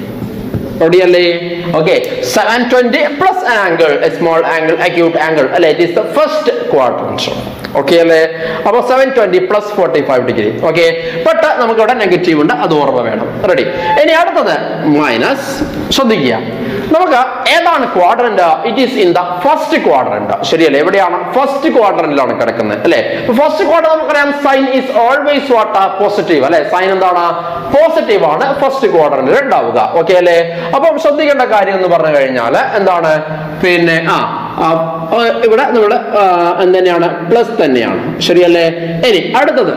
റെഡിയല്ലേ okay seven twenty plus angle small angle acute angle അല്ലെ it is the first quadrants okay അല്ലേ അപ്പൊ seven twenty plus forty five degree okay but നമുക്ക് ഇവിടെ negative ഉണ്ട് അത് ഓർമ്മ വേണം റെഡി ഇനി അടുത്തത് മൈനസ് ശ്രദ്ധിക്കുക നമുക്ക് ഏതാണ് quadrant it is in the first quadrant ശരിയല്ലേ എവിടെയാണ് ഫസ്റ്റ് ക്വാഡ്രന്റിലാണ് കിടക്കുന്നത് അല്ലെ ഫസ്റ്റ് ക്വാഡ്രന്റ് നമുക്കറിയാം sine is always what positive അല്ലെ സൈൻ എന്താണ് പോസിറ്റീവ് ആണ് ഫസ്റ്റ് ക്വാഡ്രന്റിൽ ഉണ്ടാവുക ഓക്കെ അല്ലേ അപ്പം ശ്രദ്ധിക്കേണ്ട കാര്യം എന്ന് പറഞ്ഞു കഴിഞ്ഞാൽ എന്താണ് പിന്നെ ആ ആ, ആ, ഇവിടെ നമ്മൾ എന്ത് പ്ലസ് തന്നെയാണ് ശരിയല്ലേ ഇനി അടുത്തത്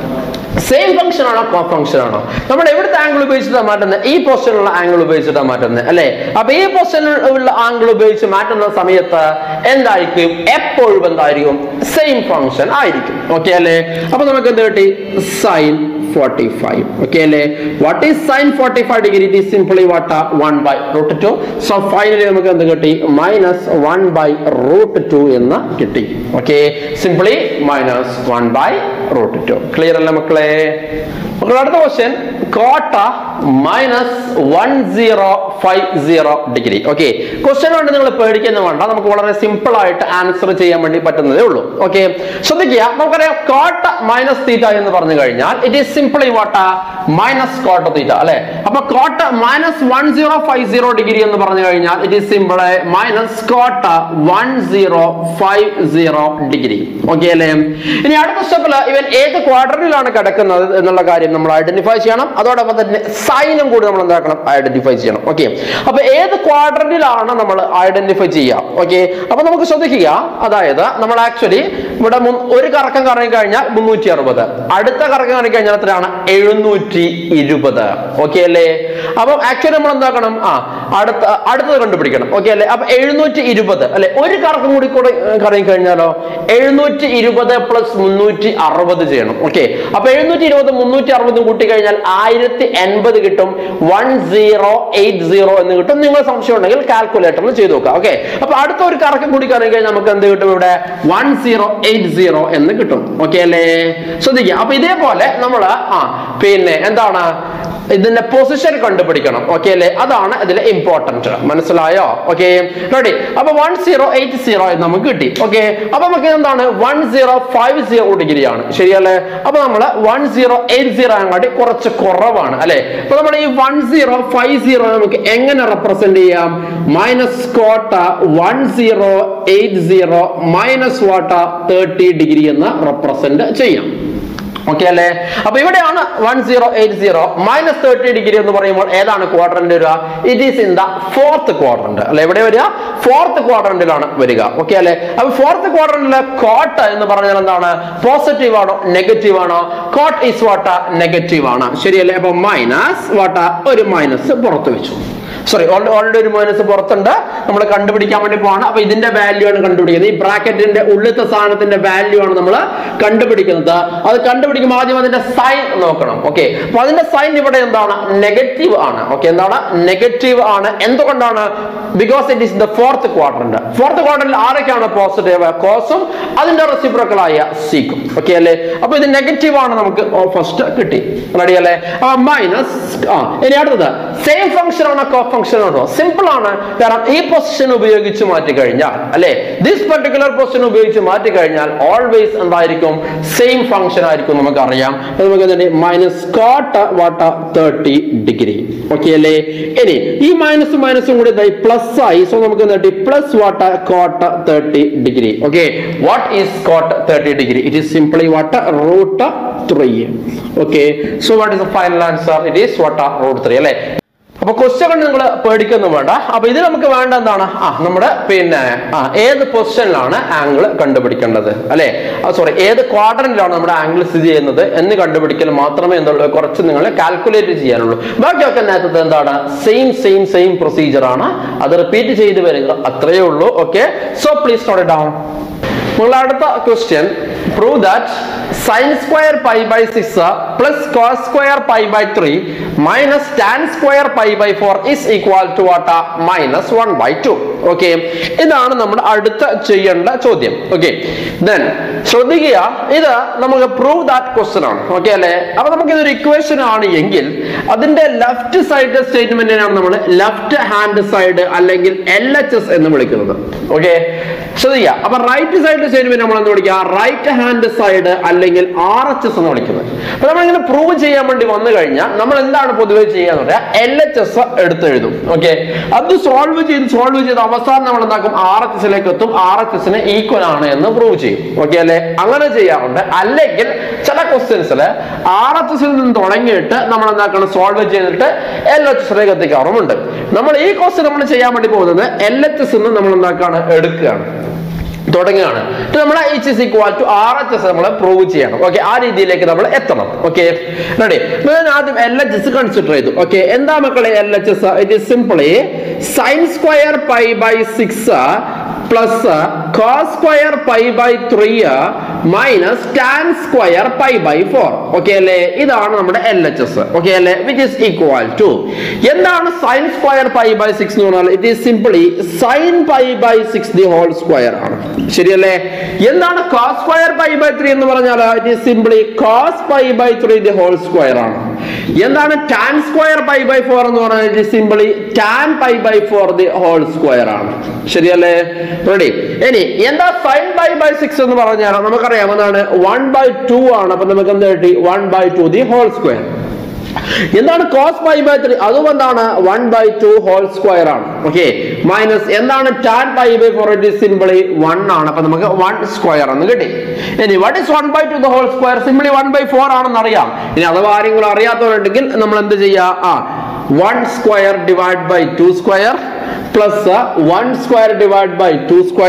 സെയിം ഫംഗ്ഷൻ ആണോ കോ ഫംഗ്ഷൻ ആണോ നമ്മൾ എവിടുത്തെ ആംഗിൾ ഉപയോഗിച്ചിട്ടാണ് മാറ്റുന്നത് ഈ പൊസിഷനിലുള്ള ആംഗിൾ ഉപയോഗിച്ചിട്ടാണ് മാറ്റുന്നത് അല്ലെ അപ്പൊ ഈ പൊസിഷനിലുള്ള ആംഗിൾ ഉപയോഗിച്ച് മാറ്റുന്ന സമയത്ത് എന്തായിരിക്കും എപ്പോഴും എന്തായിരിക്കും സെയിം ഫംഗ്ഷൻ ആയിരിക്കും ഓക്കെ അല്ലേ അപ്പൊ നമുക്ക് എന്ത് കിട്ടി സൈൻ ഫോർട്ടി ഫൈവ് ഓക്കെ അല്ലേ what is sine forty five degree it is simply what one by root two so finally നമുക്ക് എന്ത് കിട്ടി minus one by root two എന്ന് കിട്ടി okay simply minus one by root two clear അല്ലേ മക്കളെ മക്കളെ അടുത്ത question cot minus one zero five zero degree okay question കൊണ്ട് നിങ്ങൾ പേടിക്കുന്ന വേണ്ട നമുക്ക് വളരെ സിമ്പിൾ ആയിട്ട് ആൻസർ ചെയ്യാൻ വേണ്ടി പറ്റുന്നതേ ഉള്ളൂ ഓക്കെ ശ്രദ്ധിക്കുക നമുക്കറിയാം കോട്ട മൈനസ് തീറ്റ എന്ന് പറഞ്ഞു കഴിഞ്ഞാൽ it is simply what minus cot theta അല്ലെ അപ്പൊ cot minus one zero five zero degree എന്ന് പറഞ്ഞു കഴിഞ്ഞാൽ it is simple minus cot one zero five zero degree okay അല്ലേ ഇനി അടുത്ത സ്റ്റെപ്പിൽ ഇവൻ ഏത് ക്വാഡ്രന്റിലാണ് കിടക്കുന്നത് എന്നുള്ള കാര്യം നമ്മൾ ഐഡന്റിഫൈ ചെയ്യണം അതോടൊപ്പം തന്നെ സൈനും കൂടി നമ്മൾ എന്താക്കണം ഐഡന്റിഫൈ ചെയ്യണം ഓക്കെ അപ്പൊ ഏത് ക്വാഡ്രന്റിലാണ് നമ്മൾ ഐഡന്റിഫൈ ചെയ്യുക ഓക്കെ അപ്പൊ നമുക്ക് ശ്രദ്ധിക്കുക അതായത് നമ്മൾ ആക്ച്വലി ഇവിടെ മുൻ- ഒരു കറക്കം കറങ്ങി കഴിഞ്ഞാൽ മുന്നൂറ്റി അറുപത് അടുത്ത കറക്കം കറങ്ങി കഴിഞ്ഞാൽ എത്രയാണ് എഴുന്നൂറ്റി ഇരുപത് ഓക്കെ അല്ലേ അപ്പൊ ആക്ച്വലി നമ്മൾ എന്താക്കണം ആ അടുത്ത അടുത്തത് കണ്ടുപിടിക്കണം ഓക്കെ അല്ലെ അപ്പൊ എഴുന്നൂറ്റി ഇരുപത് അല്ലെ ഒരു കറക്കം കൂടി കൂടെ കറങ്ങി കഴിഞ്ഞാലോ എഴുന്നൂറ്റി ഇരുപത് പ്ലസ് മുന്നൂറ്റി അറുപത് ചെയ്യണം ഓക്കെ അപ്പൊ എഴുന്നൂറ്റി ഇരുപത് മുന്നൂറ്റി അറുപത് കൂട്ടി കഴിഞ്ഞാൽ ആയിരത്തി എൺപത് കിട്ടും വൺ സീറോ എയ്റ്റ് സീറോ എന്ന് കിട്ടും നിങ്ങൾ സംശയം ഉണ്ടെങ്കിൽ കാൽക്കുലേറ്ററിൽ ചെയ്ത് നോക്കുക ഓക്കെ അപ്പൊ അടുത്ത ഒരു കറക്കം കൂടി കറങ്ങി കഴിഞ്ഞാൽ നമുക്ക് എന്ത് കിട്ടും ഇവിടെ വൺ സീറോ എയ്റ്റ് സീറോ എന്ന് കിട്ടും ഓക്കെ അല്ലേ ശ്രദ്ധിക്കുക അപ്പൊ ഇതേപോലെ നമ്മൾ ആ പിന്നെ എന്താണ് ഇതിന്റെ പൊസിഷൻ കണ്ടുപിടിക്കണം ഓക്കെ അല്ലേ അതാണ് ഇതിലെ ഇമ്പോർട്ടന്റ് മനസ്സിലായോ ഓക്കെ റെഡി അപ്പൊ വൺ സീറോ എയ്റ്റ് സീറോ എന്ന് നമുക്ക് കിട്ടി ഓക്കെ അപ്പൊ നമുക്ക് എന്താണ് one zero five zero degree ആണ് ശരിയല്ലേ അപ്പൊ നമ്മൾ വൺ സീറോ എയ്റ്റ് സീറോ അങ്ങാട്ടി കുറച്ച് കുറവാണ് അല്ലെ അപ്പൊ നമ്മൾ ഈ വൺ സീറോ ഫൈവ് സീറോ നമുക്ക് എങ്ങനെ റെപ്രസെന്റ് ചെയ്യാം minus cot one zero eight zero minus what thirty degree എന്ന് റെപ്രസെന്റ് ചെയ്യാം ഓക്കെ അല്ലേ അപ്പൊ ഇവിടെയാണ് one zero eight zero minus thirty degree എന്ന് പറയുമ്പോൾ ഏതാണ് ക്വാഡ്രന്റ് വരിക it is in the fourth quadrant അല്ലെ എവിടെ വരിക ഫോർത്ത് ക്വാഡ്രന്റിലാണ് വരിക ഓക്കെ അല്ലെ അപ്പൊ ഫോർത്ത് ക്വാഡ്രന്റിലെ കോട്ട് എന്ന് പറഞ്ഞാൽ എന്താണ് പോസിറ്റീവ് ആണോ നെഗറ്റീവ് ആണോ കോട്ട് ഈസ് വാട്ട നെഗറ്റീവ് ആണ് ശരിയല്ലേ അപ്പൊ മൈനസ് വാട്ട ഒരു മൈനസ് പുറത്തു വെച്ചു സോറി ഓൾറെഡി ഒരു മൈനസ് പുറത്തുണ്ട് നമ്മൾ കണ്ടുപിടിക്കാൻ വേണ്ടി പോവാണ് അപ്പൊ ഇതിന്റെ വാല്യൂ ആണ് കണ്ടുപിടിക്കുന്നത് ഈ ബ്രാക്കറ്റിന്റെ ഉള്ളിലത്തെ സാധനത്തിന്റെ വാല്യൂ ആണ് നമ്മൾ കണ്ടുപിടിക്കുന്നത് അത് കണ്ടുപിടിക്കുമ്പോൾ ആദ്യം അതിന്റെ സൈൻ നോക്കണം ഓക്കെ അപ്പൊ അതിന്റെ സൈൻ ഇവിടെ എന്താണ് നെഗറ്റീവ് ആണ് ഓക്കെ എന്താണ് നെഗറ്റീവ് ആണ് എന്തുകൊണ്ടാണ് because it is the fourth ക്വാർട്ടറിന്റെ ഫോർത്ത് ക്വാർട്ടറിൽ ആരൊക്കെയാണ് പോസിറ്റീവ് കോസും അതിന്റെ റെസിപ്രോക്കൽ ആയ സീക്കും ഓക്കെ അല്ലേ അപ്പൊ ഇത് നെഗറ്റീവ് ആണ് നമുക്ക് ഫസ്റ്റ് കിട്ടി റെഡി അല്ലേ അപ്പൊ മൈനസ് ആ ഇനി അടുത്തത് സെയിം ഫംഗ്ഷൻ ആണോ കോ ഫംഗ്ഷൻ ആണോ സിമ്പിൾ ആണ് കാരണം ഈ പൊസിഷൻ ഉപയോഗിച്ച് മാറ്റി കഴിഞ്ഞാൽ അല്ലെ ദിസ് പെർട്ടിക്കുലർ പൊസിഷൻ ഉപയോഗിച്ച് മാറ്റി കഴിഞ്ഞാൽ ഓൾവേസ് എന്തായിരിക്കും സെയിം ഫംഗ്ഷൻ ആയിരിക്കും നമുക്ക് അറിയാം അപ്പൊ നമുക്ക് എന്താണ് മൈനസ് കോട്ട വാട്ട തേർട്ടി ഡിഗ്രി ഓക്കെ അല്ലേ ഇനി ഈ മൈനസും മൈനസും കൂടി പ്ലസ് ആയി സോ നമുക്ക് എന്താണ് plus what cot thirty degree okay what is cot thirty degree it is simply what root three okay so what is the final answer it is what root three അല്ലേ അപ്പൊ question കൊണ്ട് നിങ്ങൾ പേടിക്കൊന്നും വേണ്ട അപ്പൊ ഇത് നമുക്ക് വേണ്ട എന്താണ് ആ നമ്മുടെ പിന്നെ ആ ഏത് പൊസിഷനിലാണ് ആംഗിൾ കണ്ടുപിടിക്കേണ്ടത് അല്ലെ സോറി ഏത് ക്വാഡ്രന്റിലാണ് നമ്മുടെ ആംഗിൾ സ്ഥിതി ചെയ്യുന്നത് എന്ന് കണ്ടുപിടിക്കൽ മാത്രമേ എന്തുള്ളൂ കുറച്ച് നിങ്ങൾ കാൽക്കുലേറ്റ് ചെയ്യാനുള്ളൂ ബാക്കിയൊക്കെ നേരത്തെ എന്താണ് സെയിം സെയിം സെയിം പ്രൊസീജിയർ ആണ് അത് റിപ്പീറ്റ് ചെയ്ത് വരിക അത്രയേ ഉള്ളൂ okay so please note down നമ്മൾ അടുത്ത question prove that sine square pi by six plus cos square pi by three minus tan square pi by four is equal to what minus one by two okay ഇതാണ് നമ്മുടെ അടുത്ത ചെയ്യേണ്ട ചോദ്യം okay then ശ്രദ്ധിക്കുക ഇത് നമുക്ക് prove that question ആണ് okay അല്ലെ അപ്പൊ നമുക്ക് ഇതൊരു ഇക്വേഷൻ ആണ് എങ്കിൽ അതിന്റെ ലെഫ്റ്റ് സൈഡ് സ്റ്റേറ്റ്മെന്റിനാണ് നമ്മൾ ലെഫ്റ്റ് ഹാൻഡ് സൈഡ് അല്ലെങ്കിൽ എൽ എച്ച് എസ് എന്ന് വിളിക്കുന്നത് ഓക്കെ ശ്രദ്ധിക്കുക അപ്പൊ റൈറ്റ് സൈഡ് സ്റ്റേറ്റ്മെന്റ് നമ്മൾ എന്ന് വിളിക്കുക റൈറ്റ് ഹാൻഡ് സൈഡ് അല്ലെങ്കിൽ ആർ എച്ച് എസ് എന്ന് വിളിക്കുന്നത് അപ്പൊ നമ്മൾ ഇങ്ങനെ പ്രൂവ് ചെയ്യാൻ വേണ്ടി വന്നു കഴിഞ്ഞാൽ നമ്മൾ എന്താണ് പൊതുവെ ചെയ്യാന്ന് പറയാ എൽ എച്ച് എസ് എടുത്തെഴുതും ഓക്കെ അത് സോൾവ് ചെയ്ത് സോൾവ് ചെയ്ത് അവസാനം നമ്മൾ എന്താക്കും ആർ എച്ച് എസിലേക്ക് എത്തും ആർ എച്ച് എസിന് ഈക്വൽ ആണ് എന്ന് പ്രൂവ് ചെയ്യും ഓക്കെ അല്ലെ അങ്ങനെ ചെയ്യാറുണ്ട് അല്ലെങ്കിൽ ചില ക്വസ്റ്റ്യൻസിൽ ആർ എച്ച് എസിൽ നിന്ന് തുടങ്ങിയിട്ട് നമ്മൾ എന്താക്കണം സോൾവ് ചെയ്തിട്ട് എൽ എച്ച് എസിലേക്ക് എത്തിക്കാറുമുണ്ട് നമ്മൾ ഈ ക്വസ്റ്റ്യൻ നമ്മൾ ചെയ്യാൻ വേണ്ടി പോകുന്നത് എൽ എച്ച് എസ് നമ്മൾ എന്താക്കാണ് എടുക്കുകയാണ് തുടങ്ങുകയാണ് നമ്മൾ H is equal to R H S നമ്മൾ പ്രൂവ് ചെയ്യണം ഓക്കെ ആ രീതിയിലേക്ക് നമ്മൾ എത്തണം ഓക്കെ റെഡി ഞാൻ ആദ്യം എൽ എച്ച് എസ് കൺസിഡർ ചെയ്തു ഓക്കെ എന്താ മക്കളെ L H S it is simply sine square pi by six plus cos square pi by three minus tan square pi by four okay അല്ലേ ഇതാണ് നമ്മുടെ L H S okay അല്ലേ which is equal to എന്താണ് sine square pi by six എന്ന് പറഞ്ഞാൽ it is simply sine pi by six the whole square ആണ് ശരിയല്ലേ എന്താണ് cos square pi by three എന്ന് പറഞ്ഞാൽ it is simply cos pi by three the whole square ആണ് എന്താണ് tan square pi by four എന്ന് പറഞ്ഞാൽ it is simply tan pi by four the whole square ആണ് ശരിയല്ലേ റെഡി ഇനി എന്താ സൈൻ പൈ ബൈ സിക്സ് എന്ന് പറഞ്ഞാൽ നമുക്കറിയാം എന്താണ് വൺ ബൈ ടു ആണ് അപ്പൊ നമുക്ക് എന്ത് കിട്ടി one by two the whole square എന്താണ് കോസ് പൈ ബൈ ത്രീ അതും എന്താണ് one by two whole square ആണ് ഓക്കെ മൈനസ് എന്താണ് tan pi by four it is simply one ആണ് അപ്പൊ നമുക്ക് വൺ സ്ക്വയർ എന്ന് കിട്ടി ഇനി what is one by two the whole square simply one by four ആണെന്ന് അറിയാം ഇനി അഥവാ ആരെങ്കിലും അറിയാത്തവരുണ്ടെങ്കിൽ നമ്മൾ എന്ത് ചെയ്യാ ആ one square divide by two square plus one square divide by two square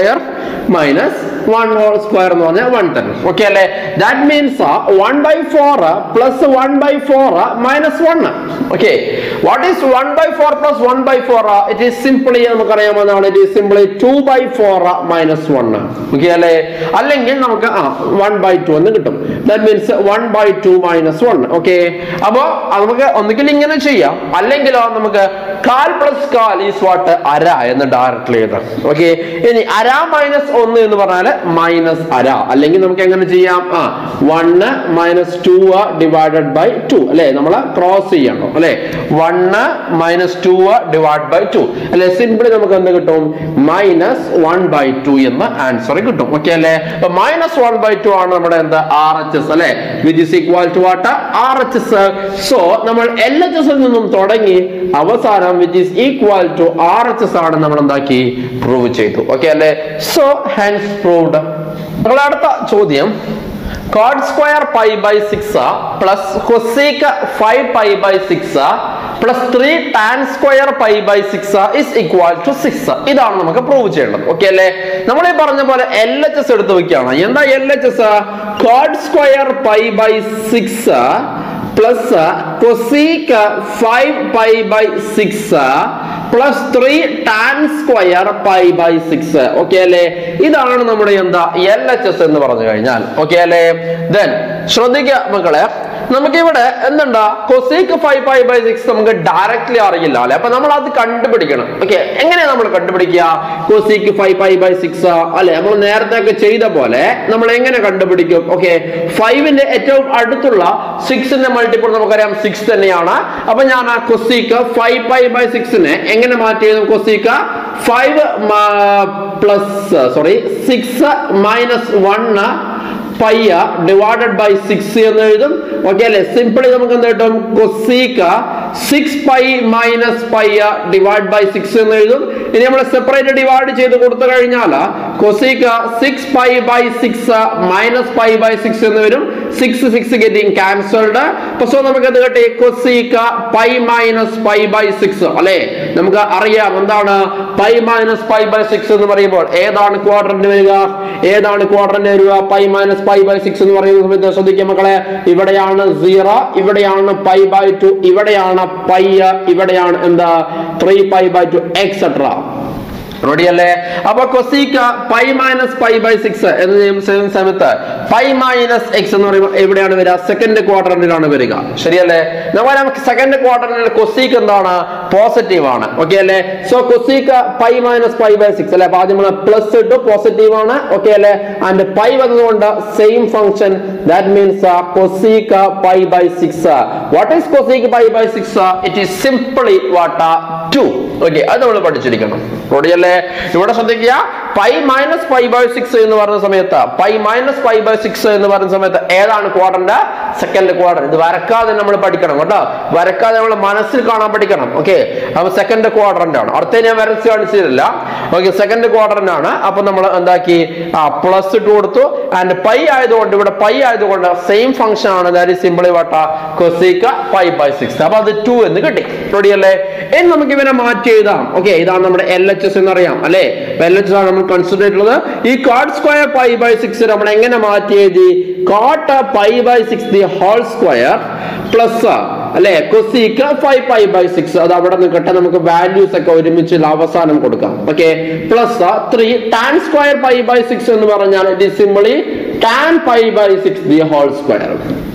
minus one whole square എന്ന് പറഞ്ഞാൽ വൺ തന്നെ ഓക്കെ അല്ലേ that means one by four plus one by four minus one okay what is one by four plus one by four it is simply നമുക്കറിയാവുന്നതാണ് it is simply two by four minus one okay അല്ലേ അല്ലെങ്കിൽ നമുക്ക് ആ one by two എന്ന് കിട്ടും that means one by two minus one okay അപ്പോ നമുക്ക് ഒന്നുകിൽ ഇങ്ങനെ ചെയ്യാം അല്ലെങ്കിലോ നമുക്ക് കാൽ പ്ലസ് കാൽ ഈസ് വാട്ട് അര എന്ന് ഡയറക്ട്ലി എഴുതാം ഓക്കെ ഇനി അര മൈനസ് ഒന്ന് എന്ന് പറഞ്ഞാൽ മൈനസ് അര അല്ലെങ്കിൽ നമുക്ക് എങ്ങനെ ചെയ്യാം ആ one minus two divided by two അല്ലെ നമ്മൾ ക്രോസ് ചെയ്യണം അല്ലെ one minus two divide by two അല്ലെ സിംപിളി നമുക്ക് എന്ത് കിട്ടും മൈനസ് വൺ ബൈ ടു എന്ന ആൻസർ കിട്ടും ഓക്കെ അല്ലെ മൈനസ് വൺ ബൈ ടു ആണ് നമ്മുടെ എന്താ ആർ എച്ച് എസ് അല്ലെ which is equal to what R H S so നമ്മൾ എൽ എച്ച് എസിൽ നിന്നും തുടങ്ങി അവസാനം which is equal to R H S ആണ് നമ്മൾ എന്താക്കി പ്രൂവ് ചെയ്തു ഓക്കെ അല്ലെ സോ ഹാൻസ് പ്രൂവ്ഡ് നമ്മൾ അടുത്ത ചോദ്യം cot square pi by six plus cosec five pi by six plus three tan square pi by six is equal to six ഇതാണ് നമുക്ക് പ്രൂവ് ചെയ്യേണ്ടത് ഓക്കെ അല്ലേ നമ്മൾ ഈ പറഞ്ഞ പോലെ എൽ എച്ച് എസ് എടുത്ത് വെക്കുകയാണ് എന്താ L H S cot square pi by six plus cosec five pi by six plus three tan square pi by six okay അല്ലേ ഇതാണ് നമ്മുടെ എന്താ എൽ എച്ച് എസ് എന്ന് പറഞ്ഞു കഴിഞ്ഞാൽ ഓക്കെ അല്ലേ ദെൻ ശ്രദ്ധിക്കുക മക്കളെ നമുക്ക് ഇവിടെ എന്തുണ്ടാ cosec five pi by six നമുക്ക് ഡയറക്ട്ലി അറിയില്ല അല്ലെ അപ്പൊ നമ്മൾ അത് കണ്ടുപിടിക്കണം ഓക്കെ എങ്ങനെയാ നമ്മൾ കണ്ടുപിടിക്കുക cosec five pi by six അല്ലെ നമ്മൾ നേരത്തെ ഒക്കെ ചെയ്ത പോലെ നമ്മൾ എങ്ങനെ കണ്ടുപിടിക്കും ഓക്കെ ഫൈവിന്റെ ഏറ്റവും അടുത്തുള്ള സിക്സിന്റെ മൾട്ടിപ്പിൾ നമുക്കറിയാം സിക്സ് തന്നെയാണ് അപ്പൊ ഞാൻ ആ കൊസീക്ക് ഫൈവ് പൈ ബൈ സിക്സിനെ എങ്ങനെ മാറ്റി എഴുതും cosec five plus sorry six minus one pi divided by six എന്ന് എഴുതും ഓക്കെ അല്ലെ സിംപിളി നമുക്ക് എന്ത് കിട്ടും cosec six pi minus pi divide by six എന്ന് എഴുതും ഇനി നമ്മൾ സെപ്പറേറ്റ് ഡിവൈഡ് ചെയ്ത് കൊടുത്തു കഴിഞ്ഞാൽ cosec six pi by six minus pi by six എന്ന് വരും six six getting cancelled so നമുക്ക് എന്ത് കിട്ടി cosec pi minus pi by six അല്ലെ നമുക്ക് അറിയാം എന്താണ് pi minus pi by six എന്ന് പറയുമ്പോൾ ഏതാണ് ക്വാഡ്രന്റ് വരിക ഏതാണ് ക്വാഡ്രന്റ് വരിക pi minus pi by six എന്ന് പറയുന്ന സമയത്ത് ശ്രദ്ധിക്കുക മക്കളെ ഇവിടെയാണ് സീറോ ഇവിടെയാണ് പൈ ബൈ ടു ഇവിടെയാണ് പൈ ഇവിടെയാണ് എന്താ three pi by two etcetera ready അല്ലേ അപ്പൊ cosec pi minus pi by six എന്ന് ചെയ്യുന്ന സമയത്ത് പൈ മൈനസ് എക്സ് എന്ന് പറയുമ്പോൾ എവിടെയാണ് വരിക സെക്കൻഡ് ക്വാർട്ടറിലാണ് വരിക ശരിയല്ലേ നമ്മൾ നമുക്ക് സെക്കൻഡ് ക്വാർട്ടറിൽ കൊസീക്ക് എന്താണ് പോസിറ്റീവ് ആണ് ഓക്കെ അല്ലേ so cosec pi minus pi by six അല്ലെ അപ്പൊ ആദ്യം നമ്മൾ പ്ലസ് ഇട്ടു പോസിറ്റീവ് ആണ് ഓക്കെ അല്ലേ ആൻഡ് പൈ വന്നതുകൊണ്ട് same function that means cosec pi by six what is cosec pi by six it is simply what two okay അത് നമ്മൾ പഠിച്ചിരിക്കണം റെഡി അല്ലേ ഇവിടെ ശ്രദ്ധിക്കുക pi minus pi by six എന്ന് പറയുന്ന സമയത്ത് pi minus pi by six എന്ന് പറയുന്ന സമയത്ത് ഏതാണ് ക്വാഡ്രന്റ് സെക്കൻഡ് ക്വാഡ്രൻ ഇത് വരക്കാതെ നമ്മൾ പഠിക്കണം കേട്ടോ വരക്കാതെ നമ്മൾ മനസ്സിൽ കാണാൻ പഠിക്കണം ഓക്കെ അപ്പൊ സെക്കൻഡ് ക്വാഡ്രന്റ് ആണ് അടുത്ത ഞാൻ വരച്ച് കാണിച്ചിട്ടില്ല ഓക്കെ സെക്കൻഡ് ക്വാഡ്രന്റ് ആണ് അപ്പൊ നമ്മൾ എന്താക്കി ആ പ്ലസ് ഇട്ട് കൊടുത്തു ആൻഡ് പൈ ആയതുകൊണ്ട് ഇവിടെ പൈ ആയതുകൊണ്ട് സെയിം ഫംഗ്ഷൻ ആണ് that is simply what cosec pi by six അപ്പൊ അത് ടു എന്ന് കിട്ടി റെഡി അല്ലേ ഇനി നമുക്ക് ഇവനെ മാറ്റി എഴുതാം ഓക്കെ ഇതാണ് നമ്മുടെ എൽ എച്ച് എസ് എന്നറിയാം അല്ലെ എൽ എച്ച് ആണ് നമ്മൾ കൺസിഡർ ചെയ്തിട്ടുള്ളത് ഈ cot square pi by six നമ്മൾ എങ്ങനെ മാറ്റി എഴുതി cot pi by six the whole square plus അല്ലെ cosec five pi by six അത് അവിടെ നിൽക്കട്ടെ നമുക്ക് വാല്യൂസ് ഒക്കെ ഒരുമിച്ച് അവസാനം കൊടുക്കാം okay plus three tan square pi by six എന്ന് പറഞ്ഞാൽ it is simply tan pi by six the whole square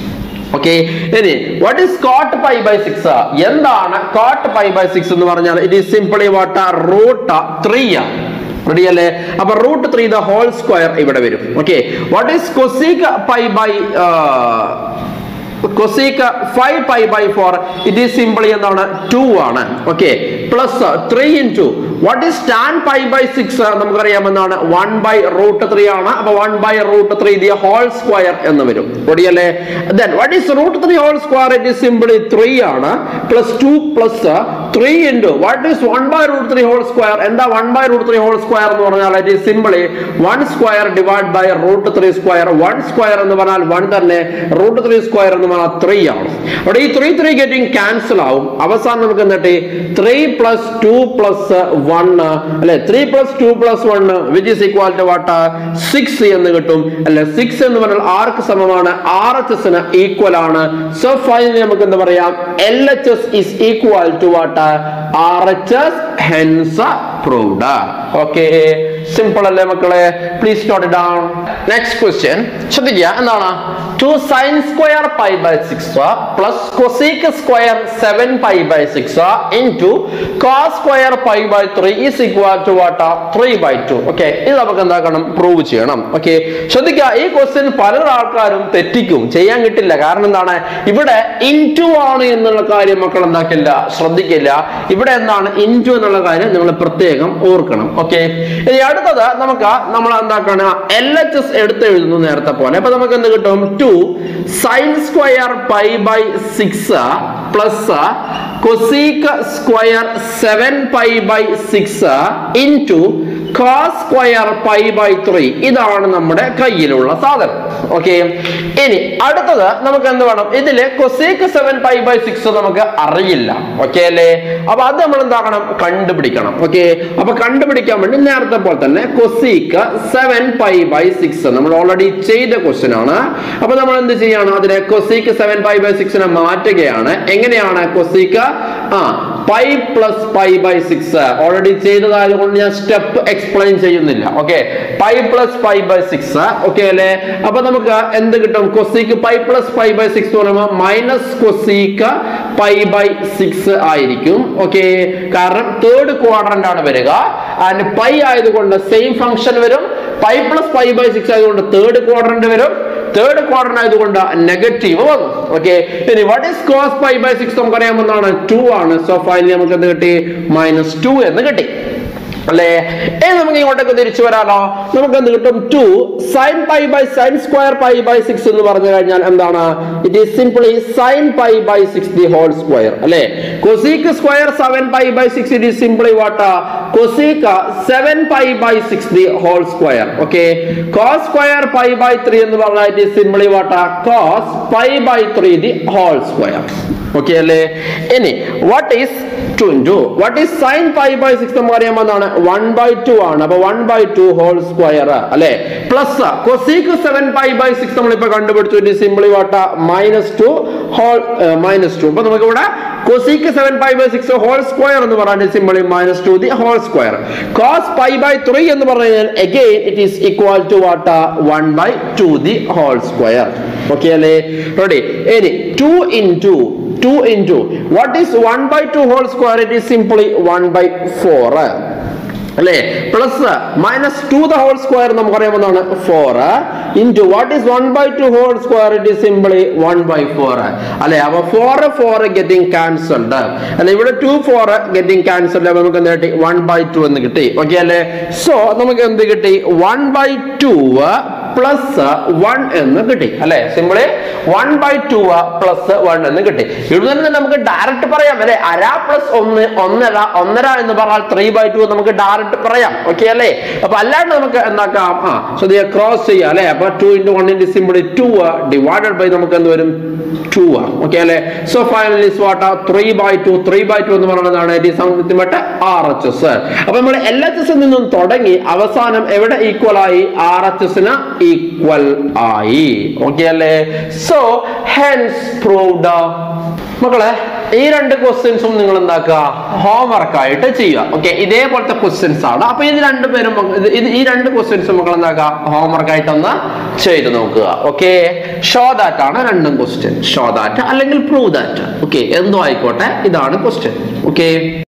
okay ഇനി what is cot pi by six എന്താണ് കോട്ട് പൈ ബൈ സിക്സ് എന്ന് പറഞ്ഞാൽ it is simply what root three ready അല്ലേ അപ്പൊ root three the whole square ഇവിടെ വരും okay what is cosec pi by cosec five pi by four it is simply എന്താണ് two ആണ് okay plus three into what is tan pi by six നമുക്കറിയാമെന്നാണ് one by root three ആണ് അപ്പൊ one by root three the whole square എന്ന് വരും റെഡിയല്ലേ then what is root three whole square it is simply three ആണ് plus two plus three into what is one by root three whole square എന്താ one by root three whole square എന്ന് പറഞ്ഞാൽ it is simply one square divide by root three square one square എന്ന് പറഞ്ഞാൽ one തന്നെ root three square എന്ന് പറഞ്ഞാൽ three ആണ് അവിടെ ഈ ത്രീ ത്രീ ഗെറ്റിംഗ് ക്യാൻസൽ ആവും അവസാനം നമുക്ക് എന്നിട്ട് three plus two plus one അല്ലെ three plus two plus one which is equal to what six എന്ന് കിട്ടും അല്ലെ സിക്സ് എന്ന് പറഞ്ഞാൽ ആർക്ക് സമമാണ് ആർ എച്ച് എസിന് ഈക്വൽ ആണ് സോ ഫൈനലി നമുക്ക് എന്താ പറയാം L H S is equal to what R H S hence proved okay simple അല്ലേ മക്കളെ please note down next question ശ്രദ്ധിക്കുക എന്താണ് two sine square pi by six plus cosec square seven pi by six into cos square pi by three is equal to what three by two okay ഇത് നമുക്ക് എന്താക്കണം prove ചെയ്യണം okay ശ്രദ്ധിക്കുക ഈ question പല ആൾക്കാരും തെറ്റിക്കും ചെയ്യാൻ കിട്ടില്ല കാരണം എന്താണ് ഇവിടെ ഇൻറ്റു ആണ് എന്നുള്ള കാര്യം മക്കൾ എന്താക്കില്ല ശ്രദ്ധിക്കില്ല ഇവിടെ എന്താണ് ഇൻറ്റു എന്നുള്ള കാര്യം നിങ്ങൾ പ്രത്യേകം ഓർക്കണം ഓക്കെ ഇനി അടുത്തത് നമുക്ക് നമ്മൾ എന്താക്കണം എൽ എച്ച് എസ് എടുത്ത് എഴുതുന്നു നേരത്തെ പോലെ അപ്പൊ നമുക്ക് എന്ത് കിട്ടും two sine square pi by six plus cosec square seven pi by six into cos square pi by three ഇതാണ് നമ്മുടെ കയ്യിലുള്ള സാധനം ഓക്കെ ഇനി അടുത്തത് നമുക്ക് എന്ത് വേണം ഇതില് cosec seven pi by six നമുക്ക് അറിയില്ല ഓക്കെ അല്ലേ അപ്പൊ അത് നമ്മൾ എന്താക്കണം കണ്ടുപിടിക്കണം ഓക്കെ അപ്പൊ കണ്ടുപിടിക്കാൻ വേണ്ടി നേരത്തെ പോലെ തന്നെ cosec seven pi by six നമ്മൾ ഓൾറെഡി ചെയ്ത ക്വസ്റ്റ്യൻ ആണ് അപ്പൊ നമ്മൾ എന്ത് ചെയ്യാണ് അതിനെ കൊസീക്ക് സെവൻ പൈ ബൈ സിക്സിനെ മാറ്റുകയാണ് എങ്ങനെയാണ് കൊസീക്ക് ആ pi plus pi by six already ചെയ്തതായതുകൊണ്ട് ഞാൻ സ്റ്റെപ്പ് എക്സ്പ്ലെയിൻ ചെയ്യുന്നില്ല okay pi plus pi by six okay അല്ലേ അപ്പൊ നമുക്ക് എന്ത് കിട്ടും cosec pi plus pi by six എന്ന് പറയുമ്പോൾ minus cosec pi by six ആയിരിക്കും ഓക്കെ കാരണം തേർഡ് ക്വാഡ്രന്റ് ആണ് വരിക ആൻഡ് പൈ ആയതുകൊണ്ട് സെയിം ഫംഗ്ഷൻ വരും pi plus pi by six ആയതുകൊണ്ട് തേർഡ് ക്വാഡ്രന്റ് വരും തേർഡ് ക്വാർട്ടർ ആയതുകൊണ്ട് നെഗറ്റീവ് വന്നു ഓക്കെ ഇനി what is cos pi by six നമുക്കറിയാമെന്നാണ് ടു ആണ് സോ ഫൈനലി നമുക്ക് എന്ത് കിട്ടി മൈനസ് ടു എന്ന് കിട്ടി അല്ലേ ഇനി നമുക്ക് ഇങ്ങോട്ടേക്ക് തിരിച്ചു വരാലോ നമുക്ക് എന്ത് കിട്ടും two sine pi by sine square pi by six എന്ന് പറഞ്ഞു കഴിഞ്ഞാൽ എന്താണ് it is simply sine pi by six the whole square അല്ലേ cosec square seven pi by six it is simply what cosec seven pi by six the whole square okay cos square pi by three എന്ന് പറഞ്ഞാൽ it is simply what cos pi by three the whole square okay അല്ലേ ഇനി what is to into what is sine pi by six നമുക്ക് അറിയാമെന്നാണ് one by two ആണ് അപ്പൊ one by two whole square അല്ലെ plus cosec seven pi by six നമ്മളിപ്പോ കണ്ടുപിടിച്ചു it simply what minus two whole minus two അപ്പൊ നമുക്ക് ഇവിടെ cosec seven pi by six whole square എന്ന് പറഞ്ഞാൽ simply minus two the whole square cos pi by three എന്ന് പറഞ്ഞു കഴിഞ്ഞാൽ again it is equal to what one by two the whole square okay അല്ലേ ready ഇനി two into 2 into what is 1 by 2 whole square it is simply 1 by 4 അല്ലേ plus minus two the whole square നമുക്കറിയാമെന്നാണ് four into what is one by two whole square it is simply one by four അല്ലെ അപ്പൊ four for getting cancelled അല്ലെ ഇവിടെ to for getting cancelled അപ്പൊ നമുക്ക് എന്ത് കിട്ടി വൺ ബൈ ടു എന്ന് കിട്ടി ഓക്കെ അല്ലേ സോ നമുക്ക് എന്ത് കിട്ടി one by two plus one എന്ന് കിട്ടി അല്ലെ simply one by two plus one എന്ന് കിട്ടി ഇവിടെ തന്നെ നമുക്ക് ഡയറക്റ്റ് പറയാം അല്ലെ അര പ്ലസ് ഒന്ന് ഒന്നര ഒന്നര എന്ന് പറഞ്ഞാൽ ത്രീ ബൈ ടു നമുക്ക് ഡയറക്റ്റ് പറയാം ഓക്കെ അല്ലേ അപ്പൊ അല്ലാണ്ട് നമുക്ക് എന്താക്കാം ആ സോ ക്രോസ് ചെയ്യാം അല്ലെ അപ്പൊ two into one into simply two divided by നമുക്ക് എന്ത് വരും ടു ഓക്കെ അല്ലെ so finally what three by two three by two എന്ന് പറയുന്നതാണ് it something but R H S അപ്പൊ നമ്മൾ എൽ എച്ച് എസ് നിന്നും തുടങ്ങി അവസാനം എവിടെ ഈക്വൽ ആയി ആർ എച്ച് എസിന് ഈക്വൽ ആയി ഓക്കെ അല്ലേ സോ ഹെൻസ് പ്രൂവ്ഡ് മക്കളെ ഈ രണ്ട് ക്വസ്റ്റ്യൻസും നിങ്ങൾ എന്താക്കുക ഹോംവർക്ക് ആയിട്ട് ചെയ്യുക ഓക്കെ ഇതേപോലത്തെ ക്വസ്റ്റ്യൻസ് ആണ് അപ്പൊ ഇത് രണ്ടുപേരും മക്ക- ഇത് ഇത് ഈ രണ്ട് ക്വസ്റ്റ്യൻസും മക്കൾ എന്താക്കുക ഹോംവർക്ക് ആയിട്ടൊന്ന് ചെയ്ത് നോക്കുക ഓക്കെ ഷോ ദാറ്റ് ആണ് രണ്ടും ക്വസ്റ്റ്യൻ ഷോ ദാറ്റ് അല്ലെങ്കിൽ പ്രൂവ് ദാറ്റ് ഓക്കെ എന്തോ ആയിക്കോട്ടെ ഇതാണ് ക്വസ്റ്റ്യൻ ഓക്കെ